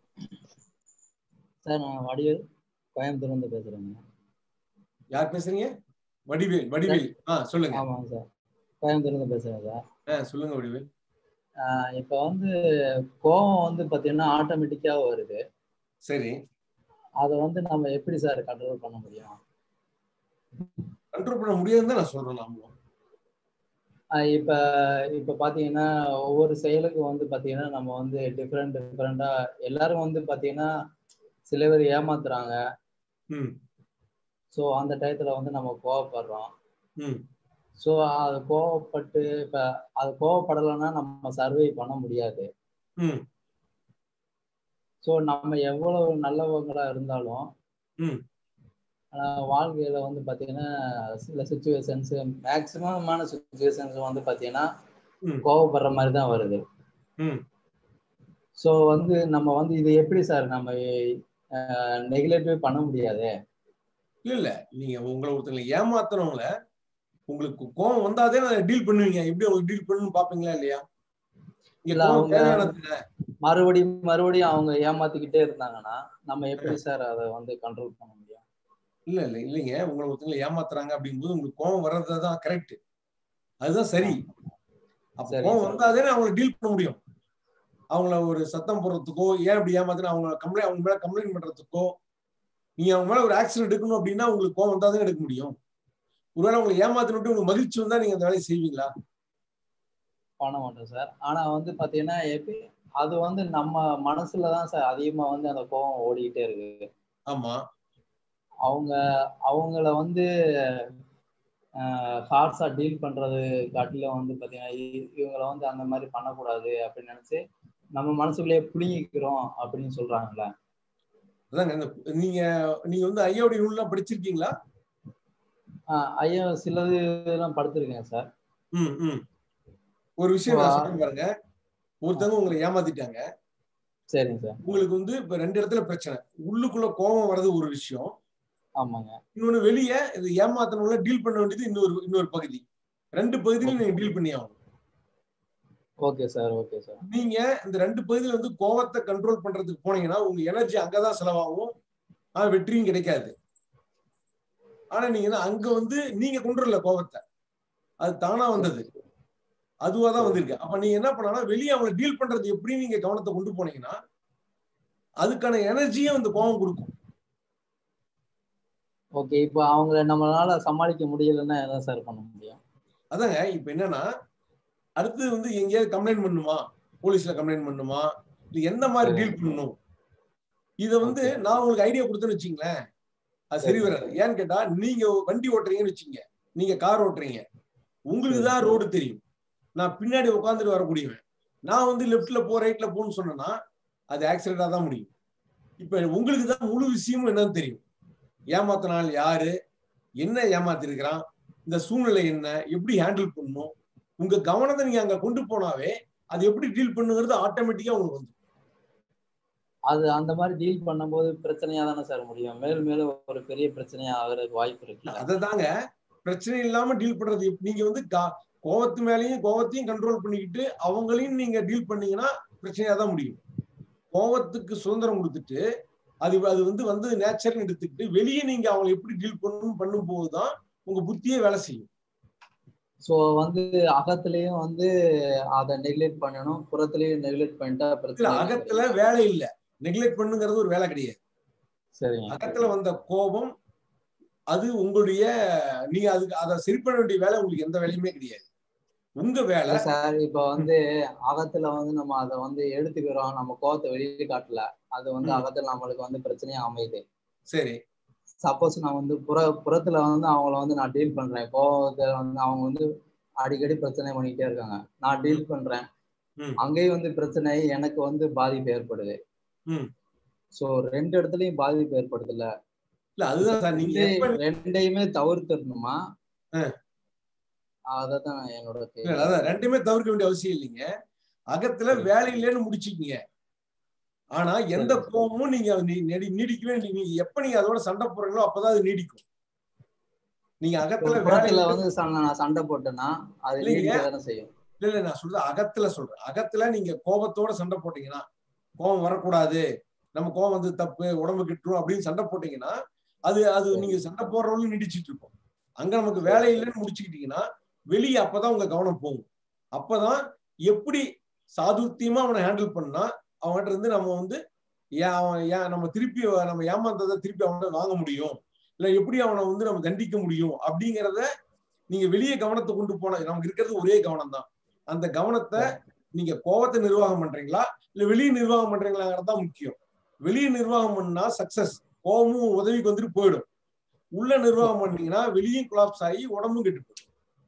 சார் நான் வடிவேல் கோயம்புத்தூர்ல இருந்து பேசுறேங்க யார் பேசுறீங்க வடிவேல் வடிவேல் ஆ சொல்லுங்க ஆமாங்க சார் கோயம்புத்தூர்ல இருந்து பேசுறேன் சார் ஆ சொல்லுங்க வடிவேல் ஆஹ் இப்ப வந்து கோவம் வந்து பாத்தீங்கன்னா ஆட்டோமேட்டிக்கா வருது சரி அதை வந்து நம்ம எப்படி சார் கண்ட்ரோல் பண்ண முடியும் கண்ட்ரோல் பண்ண முடியாதுன்னு தான் நான் சொல்றேன் நாமளும் ஆஹ் இப்ப இப்ப பாத்தீங்கன்னா ஒவ்வொரு செயலுக்கும் வந்து பாத்தீங்கன்னா நம்ம வந்து டிஃப்ரெண்ட் டிஃப்ரெண்டா எல்லாரும் வந்து பாத்தீங்கன்னா சில பேர் ஏமாத்துறாங்க ம் ஸோ அந்த டயத்துல வந்து நம்ம கோவப்படுறோம் ம் ஸோ அது கோவப்பட்டு இப்ப அது கோவப்படலைன்னா நம்ம சர்வை பண்ண முடியாது ம் ஸோ நம்ம எவ்வளவு நல்லவங்களா இருந்தாலும் ம் ஆஹ் வாழ்க்கையில வந்து பாத்தீங்கன்னா சில சுச்சுவேஷன்ஸ் மேக்சிமமான சுச்சுவேஷன்ஸ் வந்து பாத்தீங்கன்னா ம் கோவப்படுற மாதிரி தான் வருது ம் ஸோ வந்து நம்ம வந்து இது எப்படி சார் நம்ம நெகுலேட்டிவ் பண்ண முடியாது இல்ல இல்ல நீங்க உங்களை ஒருத்தங்களை ஏமாத்துறவங்கள உங்களுக்கு கோவம் வந்தாதே நான் டீல் பண்ணுவீங்க எப்படி அவங்க டீல் பண்ணணும்னு பாப்பீங்களா இல்லையா இங்க இல்ல கோவம் அவங்க தேவையானது இல்ல மறுபடியும் மறுபடியும் அவங்க ஏமாத்திக்கிட்டே இருந்தாங்கன்னா நம்ம எப்படி சார் அதை வந்து கண்ட்ரோல் பண்ண முடியும் இல்ல இல்ல இல்லைங்க உங்களை ஒருத்தங்களை ஏமாத்துறாங்க அப்படிங்கும்போது உங்களுக்கு கோவம் வர்றதுதான் கரெக்ட் அதுதான் சரி அப்ப சரி கோவம் சார் வந்தாதே அவங்களை டீல் பண்ண முடியும் அவங்கள ஒரு சத்தம் போடுறதுக்கோ ஏன் இப்படி ஏமாத்துனா அவங்க கம்ப்ளைண்ட் அவங்க மேல கம்ப்ளைண்ட் பண்றதுக்கோ நீங்க அவங்க மேல ஒரு ஆக்ஷன் எடுக்கணும் அப்படின்னா உங்களுக்கு கோவம் வந்தாதான் எடுக்க முடியும் ஒருவேளை உங்களை ஏமாத்தினுட்டு உங்களுக்கு மகிழ்ச்சி வந்தா நீங்க அந்த வேலையை செய்வீங்களா பண்ண மாட்டோம் சார் ஆனா வந்து பாத்தீங்கன்னா எப்படி அது வந்து நம்ம மனசுல தான் சார் அதிகமா வந்து அந்த கோவம் ஓடிக்கிட்டே இருக்கு ஆமா அவங்க அவங்கள வந்து ஹார்ட்ஸா டீல் பண்றது காட்டிலும் வந்து பாத்தீங்கன்னா இ- இவங்கள வந்து அந்த மாதிரி பண்ணக்கூடாது அப்படின்னு நினைச்சு நம்ம மனசுக்குள்ளேயே புடுங்கிக்கிறோம் அப்படின்னு சொல்றாங்கல்ல அதாங்க இந்த நீங்க நீங்க வந்து ஐயாவுடைய நூல்லாம் படிச்சிருக்கீங்களா ஆஹ் ஐயா சிலது எல்லாம் படுத்திருக்கேன் சார் ம் ம் ஒரு விஷயம் நான் ஆ. சொல்றேன் பாருங்க ஒருத்தவங்க உங்களை ஏமாத்திட்டாங்க சரிங்க சார் உங்களுக்கு வந்து இப்ப ரெண்டு இடத்துல பிரச்சனை உள்ளுக்குள்ள கோபம் வர்றது ஒரு விஷயம் ஆமாங்க இன்னொன்னு வெளியே இது ஏமாத்தணும்ல டீல் பண்ண வேண்டியது இன்னொரு இன்னொரு பகுதி ரெண்டு பகுதியிலும் நீங்க டீல் பண்ணி ஆகணும் ஓகே சார் ஓகே சார் நீங்க இந்த ரெண்டு பகுதியில வந்து கோவத்தை கண்ட்ரோல் பண்றதுக்கு போனீங்கன்னா உங்க எனர்ஜி அங்கதான் செலவாகும் ஆனா வெற்றியும் கிடைக்காது ஆனா நீங்க என்ன அங்க வந்து நீங்க கொண்டு வரல கோவத்தை அது தானா வந்தது அதுவா தான் வந்திருக்கு அப்ப நீங்க என்ன பண்ணலாம் வெளியே அவங்களை டீல் பண்றது எப்படி நீங்க கவனத்தை கொண்டு போனீங்கன்னா அதுக்கான எனர்ஜியும் அந்த கோவம் கொடுக்கும் ஓகே இப்போ அவங்கள நம்மளால சமாளிக்க முடியலன்னா என்ன சார் பண்ண முடியும் அதாங்க இப்ப என்னன்னா அடுத்து வந்து எங்கேயாவது கம்ப்ளைண்ட் பண்ணுமா போலீஸ்ல கம்ப்ளைண்ட் பண்ணுமா இல்ல எந்த மாதிரி டீல் பண்ணணும் இத வந்து நான் உங்களுக்கு ஐடியா கொடுத்தேன்னு வச்சுங்களேன் அது சரி வராது ஏன்னு கேட்டா நீங்க வண்டி ஓட்டுறீங்கன்னு வச்சுங்க நீங்க கார் ஓட்டுறீங்க உங்களுக்கு தான் ரோடு தெரியும் நான் பின்னாடி உட்காந்துட்டு வரக்கூடியவன் நான் வந்து லெஃப்ட்ல போ ரைட்ல போன்னு சொன்னேன்னா அது ஆக்சிடென்டா தான் முடியும் இப்ப உங்களுக்கு தான் முழு விஷயமும் என்னன்னு தெரியும் ஏமாத்தினால் யாரு என்ன ஏமாத்திருக்கிறான் இந்த சூழ்நிலை என்ன எப்படி ஹேண்டில் பண்ணணும் உங்க கவனத்தை நீங்க அங்க கொண்டு போனாவே அது எப்படி டீல் பண்ணுங்கிறது ஆட்டோமேட்டிக்கா உங்களுக்கு வந்து அது அந்த மாதிரி டீல் பண்ணும்போது பிரச்சனையா தானே சார் முடியும் மேலும் மேலும் ஒரு பெரிய பிரச்சனையா ஆகிறதுக்கு வாய்ப்பு இருக்குல்ல அதை தாங்க பிரச்சனை இல்லாம டீல் பண்றது எப்படி? நீங்க வந்து கா- கோவத்து மேலேயும் கோவத்தையும் கண்ட்ரோல் பண்ணிக்கிட்டு அவங்களையும் நீங்க டீல் பண்ணீங்கன்னா பிரச்சனையா தான் முடியும் கோவத்துக்கு சுதந்திரம் கொடுத்துட்டு அது அது வந்து வந்து நேச்சர்னு எடுத்துக்கிட்டு வெளியே நீங்க அவங்களை எப்படி டீல் பண்ணணும் பண்ணும் போதுதான் உங்க புத்தியே வேலை செய்யும் ஸோ வந்து அகத்திலையும் வந்து அதை நெக்லெக்ட் பண்ணணும் புறத்துலயும் நெக்லெக்ட் பண்ணிட்டா இல்ல பிரச்சனை இல்லை. அகத்துல வேலை இல்ல நெக்லெக்ட் பண்ணுங்கிறது ஒரு வேலை கிடையாது சரிங்க அகத்துல வந்த கோபம் அது உங்களுடைய நீங்க அதுக்கு அதை சரி பண்ண வேண்டிய வேலை உங்களுக்கு எந்த வேலையுமே கிடையாது உங்க வேலை இல்ல சார் இப்போ வந்து அகத்துல வந்து நம்ம அதை வந்து எடுத்துக்கிறோம் நம்ம கோவத்தை வெளியே காட்டல அது வந்து ம். அகத்துல நம்மளுக்கு வந்து பிரச்சனையா அமையுது சரி சப்போஸ் நான் வந்து புற புறத்துல வந்து அவங்கள வந்து நான் டீல் பண்றேன் கோவத்தை வந்து அவங்க வந்து அடிக்கடி பிரச்சனை பண்ணிக்கிட்டே இருக்காங்க நான் டீல் பண்றேன் ம். அங்கேயும் வந்து பிரச்சனை எனக்கு வந்து பாதிப்பு ஏற்படுது ம். சோ ரெண்டு இடத்துலயும் பாதிப்பு ஏற்படுது இல்ல இல்ல அதுதான் சார் நீங்க எப்ப ரெண்டையுமே தவிர்த்திடணுமா ஆ. அததான் என்னோட இல்ல, கேள்வி அதான் ரெண்டுமே தவிர்க்க வேண்டிய அவசியம் இல்லைங்க அகத்துல வேலை இல்லைன்னு முடிச்சுக்கீங்க ஆனா எந்த கோபமும் நீங்க நீ- நீடி- நீடிக்கவே இல்லை. நீங்க எப்ப நீங்க அதோட சண்டை போடுறீங்களோ அப்பதான் அது நீடிக்கும் நீங்க அகத்துல வேலை புறத்துல இல்லை- வந்து சண்டை நான் சண்டை போட்டேன்னா அது இல்லைங்க. நீடிக்க தானே செய்யும் இல்ல இல்ல நான் சொல்றது அகத்துல சொல்றேன் அகத்துல நீங்க கோபத்தோட சண்டை போட்டீங்கன்னா கோபம் வரக்கூடாது நம்ம கோபம் வந்து தப்பு உடம்பு கிட்டுரும் அப்படின்னு சண்டை போட்டீங்கன்னா அது அது நீங்க சண்டை போடுறவங்களும் நீடிச்சிட்டு இருக்கும் அங்க நமக்கு வேலை இல்லைன்னு முடிச்சுக்கிட்டீங்கன்னா வெளியே அப்பதான் உங்க கவனம் போகும் அப்பதான் எப்படி சாதுர்த்தியமா அவனை ஹேண்டில் பண்ணா அவன்கிட்ட இருந்து நம்ம வந்து ஏன் அவன் ஏன் நம்ம திருப்பி நம்ம ஏமாந்ததை திருப்பி அவன்கிட்ட வாங்க முடியும் இல்ல எப்படி அவனை வந்து நம்ம தண்டிக்க முடியும் அப்படிங்கிறத நீங்க வெளியே கவனத்தை கொண்டு போன நமக்கு இருக்கிறது ஒரே கவனம் தான் அந்த கவனத்தை நீங்க கோவத்தை நிர்வாகம் பண்றீங்களா இல்ல வெளியே நிர்வாகம் பண்றீங்களாங்கிறது தான் முக்கியம் வெளியே நிர்வாகம் பண்ணா சக்சஸ் கோவமும் உதவிக்கு வந்துட்டு போயிடும் உள்ள நிர்வாகம் பண்ணீங்கன்னா வெளியும் கொலாப்ஸ் ஆகி உடம்பும் கெட்டு போயிடும்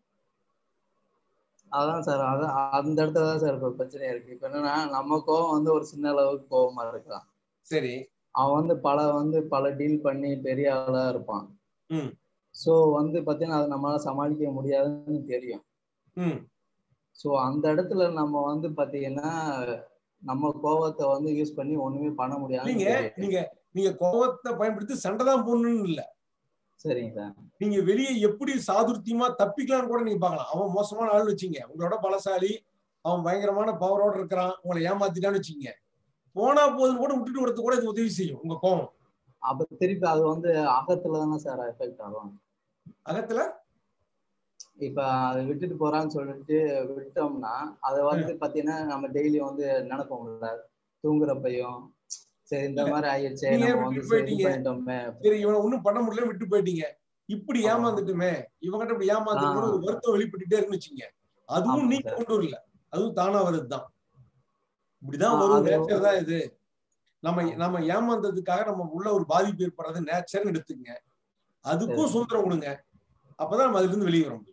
அதான் சார் அதான் அந்த இடத்துல தான் சார் இப்ப பிரச்சனையா இருக்கு இப்ப என்னன்னா நம்ம கோவம் வந்து ஒரு சின்ன அளவுக்கு கோவமா இருக்கலாம் சரி அவன் வந்து பல வந்து பல டீல் பண்ணி பெரிய ஆளா இருப்பான் ம் சோ வந்து பாத்தீங்கன்னா அதை நம்மளால சமாளிக்க முடியாதுன்னு தெரியும் ம் சோ அந்த இடத்துல நம்ம வந்து பாத்தீங்கன்னா நம்ம கோவத்தை வந்து யூஸ் பண்ணி ஒண்ணுமே பண்ண முடியாதுன்னு நீங்க தெரியும் நீங்க நீங்க கோவத்தை பயன்படுத்தி சண்டை தான் போடணும்னு இல்ல சரிங்க சார் நீங்க வெளியே எப்படி சாதுர்த்தியமா தப்பிக்கலாம்னு கூட நீங்க பார்க்கலாம் அவன் மோசமான ஆள் வச்சீங்க உங்களோட பலசாலி அவன் பயங்கரமான பவரோட இருக்கிறான் உங்களை ஏமாத்திட்டான்னு வச்சீங்க போனா போதும் கூட விட்டுட்டு வரது கூட இது உதவி செய்யும் உங்க கோவம் அப்ப திருப்பி அது வந்து அகத்துல தானே சார் எஃபெக்ட் ஆகும் அகத்துல இப்ப அதை விட்டுட்டு போறான்னு சொல்லிட்டு விட்டோம்னா அதை வந்து பாத்தீங்கன்னா நம்ம டெய்லி வந்து நினைப்போம்ல தூங்குறப்பையும் சரி இந்த மாதிரி ஆயிடுச்சே நீங்க நம்ம வந்து விட்டுட்டு சரி இது போயிட்டீங்க பண்ணிட்டோமே சரி இவனை ஒண்ணும் பண்ண முடியல விட்டு போயிட்டீங்க இப்படி ஏமாந்துட்டுமே இவங்கிட்ட இப்படி ஏமாந்துட்டு ஒரு வருத்தம் வெளிப்பட்டுட்டே இருக்குன்னு வச்சுங்க அதுவும் ஆமாங்க நீங்க சார். கொண்டு வரல அதுவும் தானா வருது தான் இப்படிதான் ஆ, வரும் அது- நேச்சர் தான் இது நம்ம நம்ம ஏமாந்ததுக்காக நம்ம உள்ள ஒரு பாதிப்பு ஏற்படுறது நேச்சர்னு எடுத்துக்கங்க அதுக்கும் சரி. சுதந்திரம் கொடுங்க அப்பதான் நம்ம அதுல இருந்து வெளியே வர முடியும்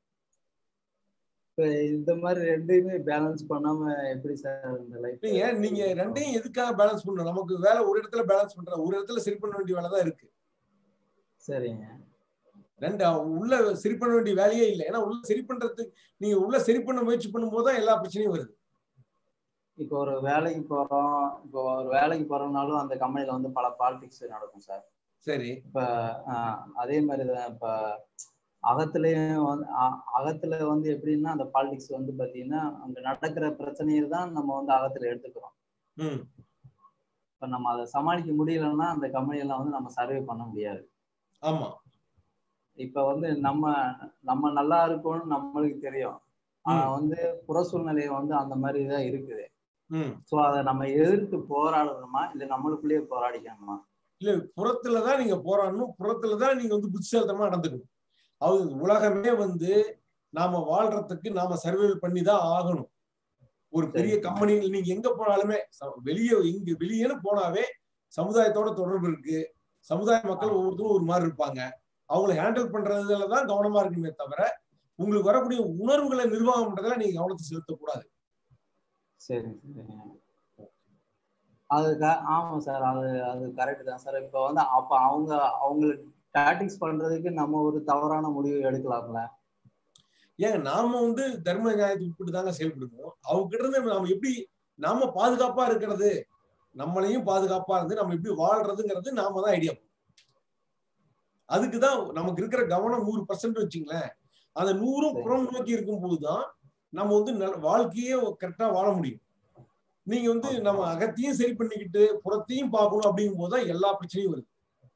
இப்ப இந்த மாதிரி ரெண்டையுமே பேலன்ஸ் பண்ணாம எப்படி சார் இந்த லைஃப் நீங்க நீங்க ரெண்டையும் எதுக்காக பேலன்ஸ் பண்ணணும் நமக்கு வேலை ஒரு இடத்துல பேலன்ஸ் பண்ற ஒரு இடத்துல சரி பண்ண வேண்டிய வேலை தான் இருக்கு சரிங்க ரெண்டு உள்ள சரி பண்ண வேண்டிய வேலையே இல்லை ஏன்னா உள்ள சரி பண்றதுக்கு நீங்க உள்ள சரி பண்ண முயற்சி பண்ணும்போது தான் எல்லா பிரச்சனையும் வருது இப்போ ஒரு வேலைக்கு போறோம் இப்போ ஒரு வேலைக்கு போறோம்னாலும் அந்த கம்பெனில வந்து பல பாலிடிக்ஸ் நடக்கும் சார் சரி இப்ப ஆஹ், அதே மாதிரி தான் இப்ப அகத்துலயும் வந்து அ- அகத்துல வந்து எப்படின்னா அந்த பாலிடிக்ஸ் வந்து பாத்தீங்கன்னா அங்க நடக்கிற பிரச்சனையை தான் நம்ம வந்து அகத்துல எடுத்துக்கிறோம் ம் இப்ப நம்ம அதை சமாளிக்க முடியலன்னா அந்த கம்பெனியெல்லாம் வந்து நம்ம சர்வே பண்ண முடியாது ஆமா இப்ப வந்து நம்ம நம்ம நல்லா இருக்கோம்னு நம்மளுக்கு தெரியும் ஆனா வந்து புற சூழ்நிலையை வந்து அந்த மாதிரி தான் இருக்குது ம் சோ அதை நம்ம எதிர்த்து போராடணுமா இல்ல நம்மளுக்குள்ளேயே போராடிக்கணுமா இல்ல புறத்துல தான் நீங்க போராடணும் புறத்துல தான் நீங்க வந்து புத்திசாலித்தனமா நடந்துக்கணும் அது உலகமே வந்து நாம வாழ்றதுக்கு நாம சர்வைவல் பண்ணி தான் ஆகணும் ஒரு பெரிய கம்பெனியில் நீங்க எங்க போனாலுமே ச- வெளியே இங்க வெளியேன்னு போனாவே சமுதாயத்தோட தொடர்பு இருக்கு சமுதாய மக்கள் ஒவ்வொருத்தரும் ஒரு மாதிரி இருப்பாங்க அவங்கள ஹேண்டில் பண்றதுல தான் கவனமா இருக்கணுமே தவிர உங்களுக்கு வரக்கூடிய உணர்வுகளை நிர்வாகம் பண்றதுல நீங்க கவனத்தை செலுத்தக்கூடாது சரி சரிங்க அது க- ஆமா சார் அது அது கரெக்ட் தான் சார் இப்போ வந்து அப்ப அவங்க அவங்களுக்கு டாட்டிக்ஸ் பண்றதுக்கு நம்ம ஒரு தவறான முடிவு எடுக்கலாம்ல ஏங்க நாம வந்து தர்ம நியாயத்துக்கு உட்பட்டு தாங்க செயல்படுவோம் அவங்க கிட்ட இருந்து நாம எப்படி நாம பாதுகாப்பா இருக்கிறது நம்மளையும் பாதுகாப்பா இருந்து நம்ம எப்படி வாழ்றதுங்கிறது நாம தான் ஐடியா அதுக்குதான் நமக்கு இருக்கிற கவனம் நூறு பர்சன்ட் வச்சுங்களேன் அந்த நூறும் புறம் நோக்கி இருக்கும் போதுதான் நம்ம வந்து நல்ல- வாழ்க்கையே கரெக்டா வாழ முடியும் நீங்க வந்து நம்ம அகத்தையும் சரி பண்ணிக்கிட்டு புறத்தையும் பார்க்கணும் அப்படிங்கும் போதுதான் எல்லா பிரச்சனையும் வருது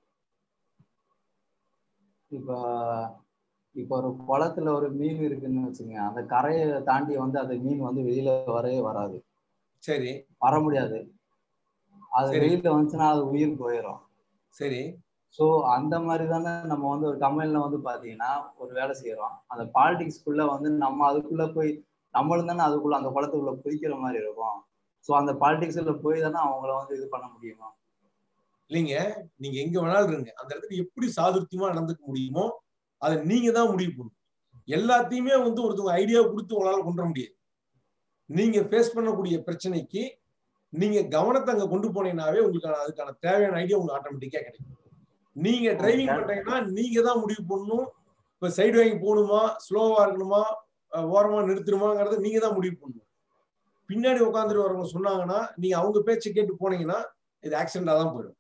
இப்போ இப்போ ஒரு குளத்துல ஒரு மீன் இருக்குன்னு வச்சுங்க அந்த கரையை தாண்டி வந்து அந்த மீன் வந்து வெளியில வரவே வராது சரி வர முடியாது அது சரி. வெளியில வந்துச்சுன்னா அது உயிர் போயிடும் சரி ஸோ அந்த மாதிரி தானே நம்ம வந்து ஒரு கம்பெனில வந்து பாத்தீங்கன்னா ஒரு வேலை செய்யறோம் அந்த பாலிடிக்ஸ்குள்ள வந்து நம்ம அதுக்குள்ள போய் நம்மளும் தானே அதுக்குள்ள அந்த குளத்துக்குள்ள குதிக்கிற மாதிரி இருக்கும் ஸோ அந்த பாலிடிக்ஸ்ல போய் தானே அவங்கள வந்து இது பண்ண முடியுமா இல்லைங்க நீங்க எங்க வேணாலும் இருங்க அந்த இடத்துக்கு எப்படி சாதுர்த்தியமா நடந்துக்க முடியுமோ அதை நீங்க தான் முடிவு பண்ணணும் எல்லாத்தையுமே வந்து ஒருத்தவங்க ஐடியா கொடுத்து உங்களால கொண்டு வர முடியாது நீங்க ஃபேஸ் பண்ணக்கூடிய பிரச்சனைக்கு நீங்க கவனத்தை அங்க கொண்டு போனீங்கன்னாவே உங்களுக்கான அதுக்கான தேவையான ஐடியா உங்களுக்கு ஆட்டோமேட்டிக்கா கிடைக்கும் நீங்க டிரைவிங் பண்றீங்கன்னா நீங்க தான் முடிவு பண்ணணும் இப்ப சைடு வாங்கி போகணுமா ஸ்லோவா இருக்கணுமா அஹ் ஓரமா நிறுத்தணுமாங்கிறத நீங்க தான் முடிவு பண்ணணும் பின்னாடி உட்காந்துட்டு வரவங்க சொன்னாங்கன்னா நீங்க அவங்க பேச்சை கேட்டு போனீங்கன்னா இது ஆக்சிடென்டா தான் போயிடும்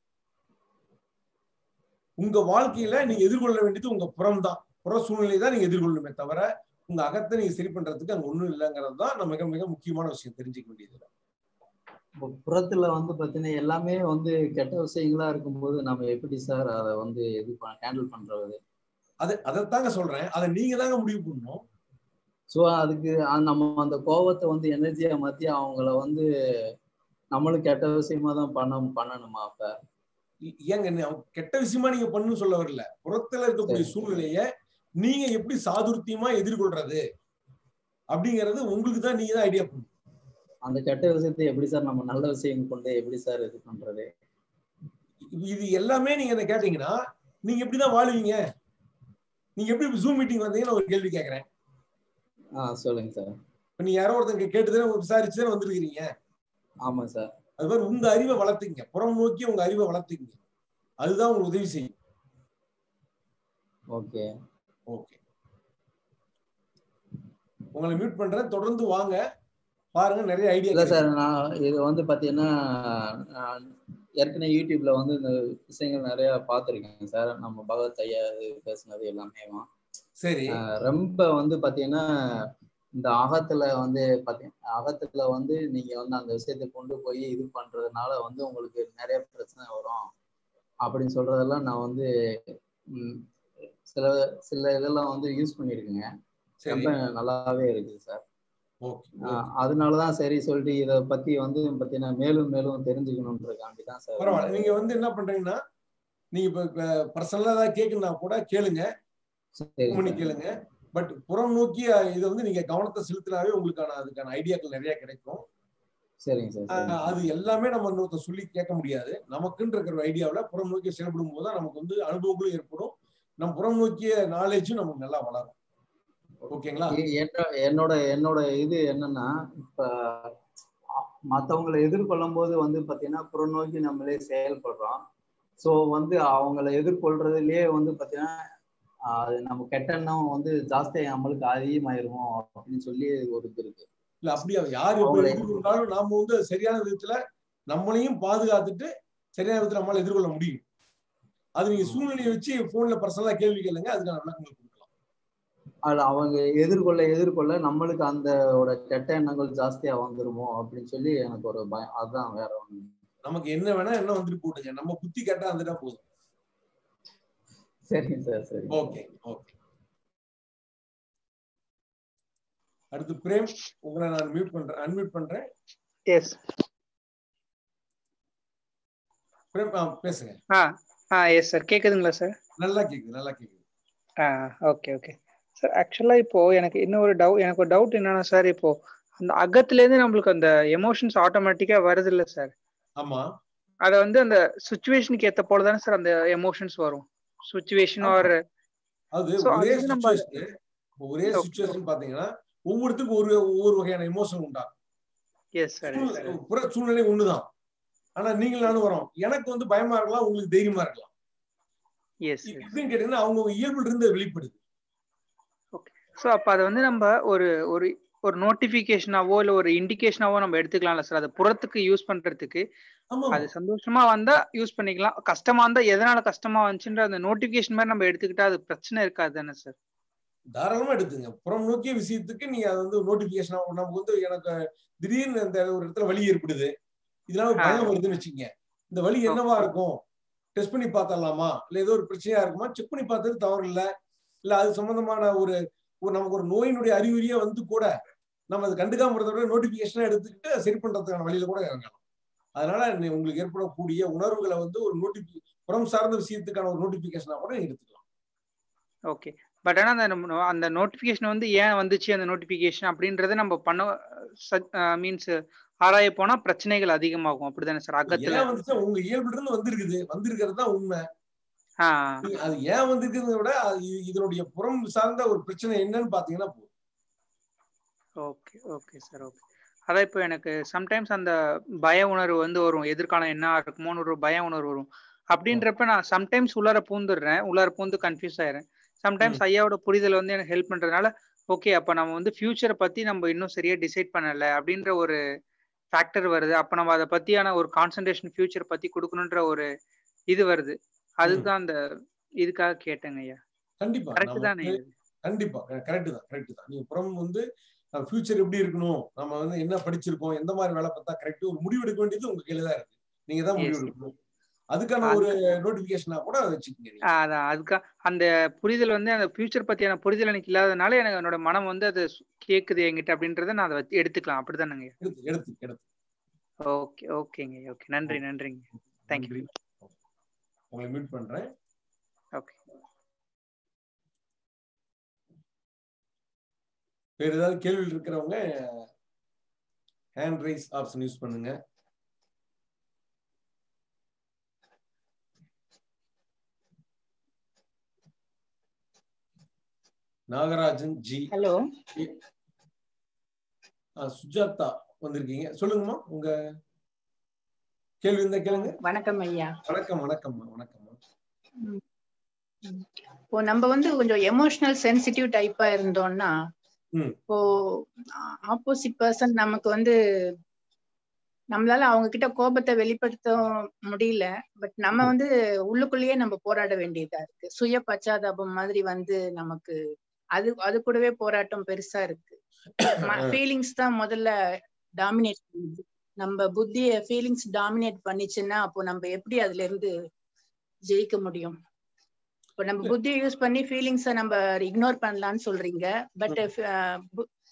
உங்க வாழ்க்கையில நீங்க எதிர்கொள்ள வேண்டியது உங்க புறம் தான் புற சூழ்நிலை தான் நீங்க எதிர்கொள்ளணுமே தவிர உங்க அகத்தை நீங்க சரி பண்றதுக்கு அங்க ஒண்ணும் இல்லைங்கிறது தான் நம்ம மிக மிக முக்கியமான விஷயம் தெரிஞ்சுக்க வேண்டியது இப்போ புறத்துல வந்து பாத்தீங்கன்னா எல்லாமே வந்து கெட்ட விஷயங்களா இருக்கும்போது நம்ம எப்படி சார் அதை வந்து இது ஹேண்டில் பண்றது அது அதைத்தாங்க சொல்றேன் அதை நீங்க தாங்க முடிவு பண்ணணும் ஸோ அதுக்கு அந்த- நம்ம அந்த கோவத்தை வந்து எனர்ஜியா மாத்தி அவங்கள வந்து நம்மளும் கெட்ட விஷயமா தான் பண்ண பண்ணணுமா அப்ப இ- ஏங்க நீ அவங்க கெட்ட விஷயமா நீங்க பண்ணு சொல்ல வரல புறத்துல இருக்கக்கூடிய சூழ்நிலைய நீங்க எப்படி சாதுர்த்தியமா எதிர்கொள்றது அப்படிங்கறது உங்களுக்கு தான் நீங்க தான் ஐடியா பண்ணணும் அந்த கெட்ட விஷயத்தை எப்படி சார் நம்ம நல்ல விஷயம் கொண்டு எப்படி சார் இது பண்றது இது எல்லாமே நீங்க என்ன கேட்டீங்கன்னா நீங்க எப்படிதான் வாழுவீங்க நீங்க எப்படி ஜூம் மீட்டிங் வந்தீங்கன்னு ஒரு கேள்வி கேட்கறேன் ஆ சொல்லுங்க சார் இப்ப நீ யாரோ ஒருத்தங்க கேட்டுதானே விசாரிச்சு தானே வந்திருக்கிறீங்க ஆமா சார் அது மாதிரி உங்க அறிவை வளர்த்துங்க புறம் நோக்கி உங்க அறிவை வளர்த்துங்க அதுதான் உங்களுக்கு உதவி செய்யும் ஓகே ஓகே உங்களை மியூட் பண்றேன் தொடர்ந்து வாங்க பாருங்க நிறைய ஐடியா இல்ல சார் நான் இது வந்து பாத்தீங்கன்னா நான் ஏற்கனவே யூடியூப்ல வந்து இந்த விஷயங்கள் நிறைய பார்த்துருக்கேன் சார் நம்ம பகவத் ஐயா இது பேசுனது எல்லாமே சரி ரொம்ப வந்து பாத்தீங்கன்னா இந்த அகத்துல வந்து பாத்தீங்கன்னா அகத்துல வந்து நீங்க வந்து அந்த விஷயத்தை கொண்டு போய் இது பண்றதுனால வந்து உங்களுக்கு நிறைய பிரச்சனை வரும் அப்படின்னு சொல்றதெல்லாம் நான் வந்து ம், சில சில இதெல்லாம் வந்து யூஸ் பண்ணியிருக்கேங்க சரி. ரொம்ப நல்லாவே இருக்குது சார் ஓகே ஆஹ் அதனாலதான் சரி சொல்லிட்டு இத பத்தி வந்து பாத்தீங்கன்னா மேலும் மேலும் தெரிஞ்சுக்கணுன்றதுக்காண்டி தான் சார் பரவாயில்ல நீங்க வந்து என்ன பண்றீங்கன்னா நீங்க இப்ப பர்சனலா ஏதாவது கேட்கணும்னா கூட கேளுங்க சரி பண்ணி சார். கேளுங்க பட் புறம் நோக்கி இதை வந்து நீங்க கவனத்தை செலுத்தினாவே உங்களுக்கான அதுக்கான ஐடியாக்கள் நிறைய கிடைக்கும் சரிங்க சார் சரிங்க ஆஹ் அது எல்லாமே நம்ம இன்னொருத்த சொல்லி கேட்க முடியாது நமக்குன்னு இருக்கிற ஒரு ஐடியாவில் புறம் நோக்கி செயல்படும் போது தான் நமக்கு வந்து அனுபவங்களும் ஏற்படும் நம்ம புறம் நோக்கிய நாலேஜும் நமக்கு நல்லா வளரும் ஓகேங்களா இ- என்ன- என்னோட என்னோட இது என்னன்னா இப்ப அ- மத்தவங்களை எதிர்கொள்ளும் போது வந்து பாத்தீங்கன்னா புறநோக்கி நம்மளே செயல்படுறோம் ஸோ வந்து அவங்கள எதிர்கொள்றதுலயே வந்து பாத்தீங்கன்னா ஆஹ் அது நம்ம கெட்ட எண்ணம் வந்து ஜாஸ்தி நம்மளுக்கு அதிகமாயிருமோ அப்படின்னு சொல்லி ஒரு இது இருக்கு இல்ல அப்படியா யார் எப்ப அவங்களே- எதிர்கொண்டாலும் நாம வந்து அது சரியான விதத்துல நம்மளையும் பாதுகாத்துட்டு சரியான விதத்துல நம்மளால எதிர்கொள்ள முடியும் அது நீங்க சூழ்நிலையை வச்சு போன்ல பர்சனலா கேள்வி கேளுங்க அதுக்கான விளக்கங்கள் கொடுக்கலாம் அதுல அவங்க எதிர்கொள்ள எதிர்கொள்ள நம்மளுக்கு அந்த ஒரு கெட்ட எண்ணங்கள் ஜாஸ்தியா வந்துருமோ அப்படின்னு சொல்லி எனக்கு ஒரு பயம் அதுதான் வேற ஒண்ணு நமக்கு என்ன வேணா என்ன வந்துட்டு போட்டுங்க நம்ம புத்தி கரெக்டா வந்துட்டா போதும் சரிங்க சார் சரி ஓகே ஓகே அடுத்து பிரேம் உங்களை நான் மியூட் பண்றேன் அன்மியூட் பண்றேன் எஸ் பிரேம் ஆ, பேசுங்க ஆ ஆ எஸ் சார் கேக்குதுங்களா சார் நல்லா கேக்குது நல்லா கேக்குது ஆ ஓகே ஓகே சார் ஆக்சுவலா இப்போ எனக்கு இன்னொரு டவுட் எனக்கு ஒரு டவுட் என்னன்னா சார் இப்போ அந்த அகத்துலேருந்து நம்மளுக்கு அந்த எமோஷன்ஸ் ஆட்டோமேட்டிக்கா வருது இல்ல சார் ஆமா அத வந்து அந்த சுச்சுவேஷனுக்கு ஏத்த போல தானே சார் அந்த எமோஷன்ஸ் வரும் சுச்சுவேஷன் ஆர் அது So, ஒரே அது நம்ம- சுச்சுவேஷன் ஒரே சுச்சுவேஷன் பாத்தீங்கன்னா ஒவ்வொருத்துக்கும் ஒரு ஒவ்வொரு வகையான எமோஷன் உண்டாகும் எஸ் சார் எஸ் சார் சூழ்- புற சூழ்நிலை ஒண்ணுதான் ஆனா நீங்கள் நானும் வரோம் எனக்கு வந்து பயமா இருக்கலாம் உங்களுக்கு தைரியமா இருக்கலாம் எஸ் எப்படின்னு கேட்டீங்கன்னா அவங்க இயல்புல இருந்து வெளிப்படுது ஸோ அப்போ அதை வந்து நம்ம ஒரு ஒரு ஒரு நோட்டிஃபிகேஷனாவோ இல்லை ஒரு இண்டிகேஷனாவோ நம்ம எடுத்துக்கலாம்ல சார் அதை புறத்துக்கு யூஸ் பண்றதுக்கு அது சந்தோஷமா வந்தா யூஸ் பண்ணிக்கலாம் கஷ்டமா இருந்தா எதனால கஷ்டமா வந்துச்சுன்ற அந்த நோட்டிஃபிகேஷன் மாதிரி நம்ம எடுத்துக்கிட்டா அது பிரச்சனை இருக்காது தானே சார் தாராளமா எடுத்துங்க புறம் நோக்கிய விஷயத்துக்கு நீங்க அது வந்து நோட்டிபிகேஷன் நமக்கு வந்து எனக்கு திடீர்னு இந்த ஒரு இடத்துல வலி ஏற்படுது இதனால ஒரு பயம் வருதுன்னு வச்சுக்கங்க இந்த வலி என்னவா இருக்கும் டெஸ்ட் பண்ணி பார்த்தரலாமா இல்ல ஏதோ ஒரு பிரச்சனையா இருக்குமா செக் பண்ணி பார்த்தது தவறு இல்ல இல்ல அது சம்பந்தமான ஒரு ஒரு நமக்கு ஒரு நோயினுடைய அறிகுறியே வந்து கூட நம்ம அதை கண்டுக்காம இருக்கிறத விட நோட்டிபிகேஷனா எடுத்துக்கிட்டு சரி பண்றதுக்கான வழியில கூட இறங்கலாம் அதனால நீ- உங்களுக்கு ஏற்படக்கூடிய உணர்வுகளை வந்து ஒரு நோட்டிபி புறம் சார்ந்த விஷயத்துக்கான ஒரு நோட்டிபிகேஷனா கூட நீங்க எடுத்துக்கலாம் ஓகே பட் ஆனா அந்த நம்ம- அந்த நோட்டிஃபிகேஷன் வந்து ஏன் வந்துச்சு அந்த நோட்டிஃபிகேஷன் அப்படின்றத நம்ம பண்ண மீன்ஸ் ஆராய போனா பிரச்சனைகள் அதிகமாகும் அப்படிதானே சார் அகத்துல ஏன் வந்துச்சு உங்க இயல்புல இருந்து வந்திருக்குது வந்திருக்கிறது தான் உண்மை ஆ நீங்க அது ஏன் வந்திருக்குறத விட அது இது- இதனுடைய புறம் சார்ந்த ஒரு பிரச்சனை என்னன்னு பாத்தீங்கன்னா போதும் ஓகே ஓகே சார் ஓகே அதான் இப்போ எனக்கு சம்டைம்ஸ் அந்த பய உணர்வு வந்து வரும் எதிர்காலம் என்ன இருக்குமோன்னு ஒரு பய உணர்வு வரும் அப்படின்றப்ப நான் சம்டைம்ஸ் உள்ளார பூந்துடுறேன் உள்ளார பூந்து கன்ஃபியூஸ் ஆயிடுறேன் சம்டைம்ஸ் ஐயாவோட புரிதல் வந்து எனக்கு ஹெல்ப் பண்றதுனால ஓகே அப்ப நம்ம வந்து ஃபியூச்சரை பத்தி நம்ம இன்னும் சரியா டிசைட் பண்ணல அப்படின்ற ஒரு ஃபேக்டர் வருது அப்ப நம்ம அதை பத்தியான ஒரு கான்சன்ட்ரேஷன் ஃபியூச்சர் பத்தி கொடுக்கணுன்ற ஒரு இது வருது அதுதான் அந்த இதுக்காக கேட்டேங்க ஐயா கண்டிப்பா கரெக்ட் தானே நமக்கு கண்டிப்பா கரெக்ட் தான் கரெக்ட் தான் நீங்க புறம் வந்து ஃபியூச்சர் எப்படி இருக்கணும் நம்ம வந்து என்ன படிச்சிருக்கோம் எந்த மாதிரி வேலை பார்த்தா கரெக்ட் ஒரு முடிவு எடுக்க வேண்டியது உங்க கையில தான் இருக்கு நீங்க தான் முடிவு Yes. எடுக்கணும் அதுக்கான ஒரு நோட்டிபிகேஷனா கூட வச்சுக்கோங்க நீங்க. அதான் அதுக்கா அந்த புரிதல் வந்து அந்த ஃபியூச்சர் பத்தியான புரிதல் எனக்கு இல்லாதனால எனக்கு என்னோட மனம் வந்து அது கேக்குது என்கிட்ட அப்படின்றத நான் அதை வச்சு எடுத்துக்கலாம் அப்படிதானங்க எடுத்து எடுத்து எடுத்து ஓகே ஓகேங்க ஓகே நன்றி நன்றிங்க தேங்க்யூ உங்களை மீட் பண்றேன் ஓகே வேற ஏதாவது கேள்வி இருக்கிறவங்க ஹேண்ட் ரைஸ் ஆப்ஷன் யூஸ் பண்ணுங்க நாகராஜன் ஜி ஹலோ சுஜாதா வந்திருக்கீங்க சொல்லுங்கம்மா உங்க கேள்வி இருந்தா கேளுங்க வணக்கம் ஐயா வணக்கம் வணக்கம்மா வணக்கம்மா ம். ம். இப்போ நம்ம வந்து கொஞ்சம் எமோஷனல் சென்சிட்டிவ் டைப்பா இருந்தோம்னா ம் இப்போ ஆப்போசிட் பர்சன் நமக்கு வந்து நம்மளால அவங்க கிட்ட கோபத்தை வெளிப்படுத்த முடியல பட் நம்ம வந்து உள்ளுக்குள்ளேயே நம்ம போராட வேண்டியதா இருக்கு சுய பச்சாதாபம் மாதிரி வந்து நமக்கு அது அது கூடவே போராட்டம் பெருசா இருக்கு ஃபீலிங்ஸ் தான் முதல்ல டாமினேட் பண்ணுது நம்ம புத்திய ஃபீலிங்ஸ் டாமினேட் பண்ணிச்சுன்னா அப்போ நம்ம எப்படி அதுல இருந்து ஜெயிக்க முடியும் இப்போ நம்ம புத்தியை யூஸ் பண்ணி ஃபீலிங்ஸை நம்ம இக்னோர் பண்ணலாம்னு சொல்றீங்க பட்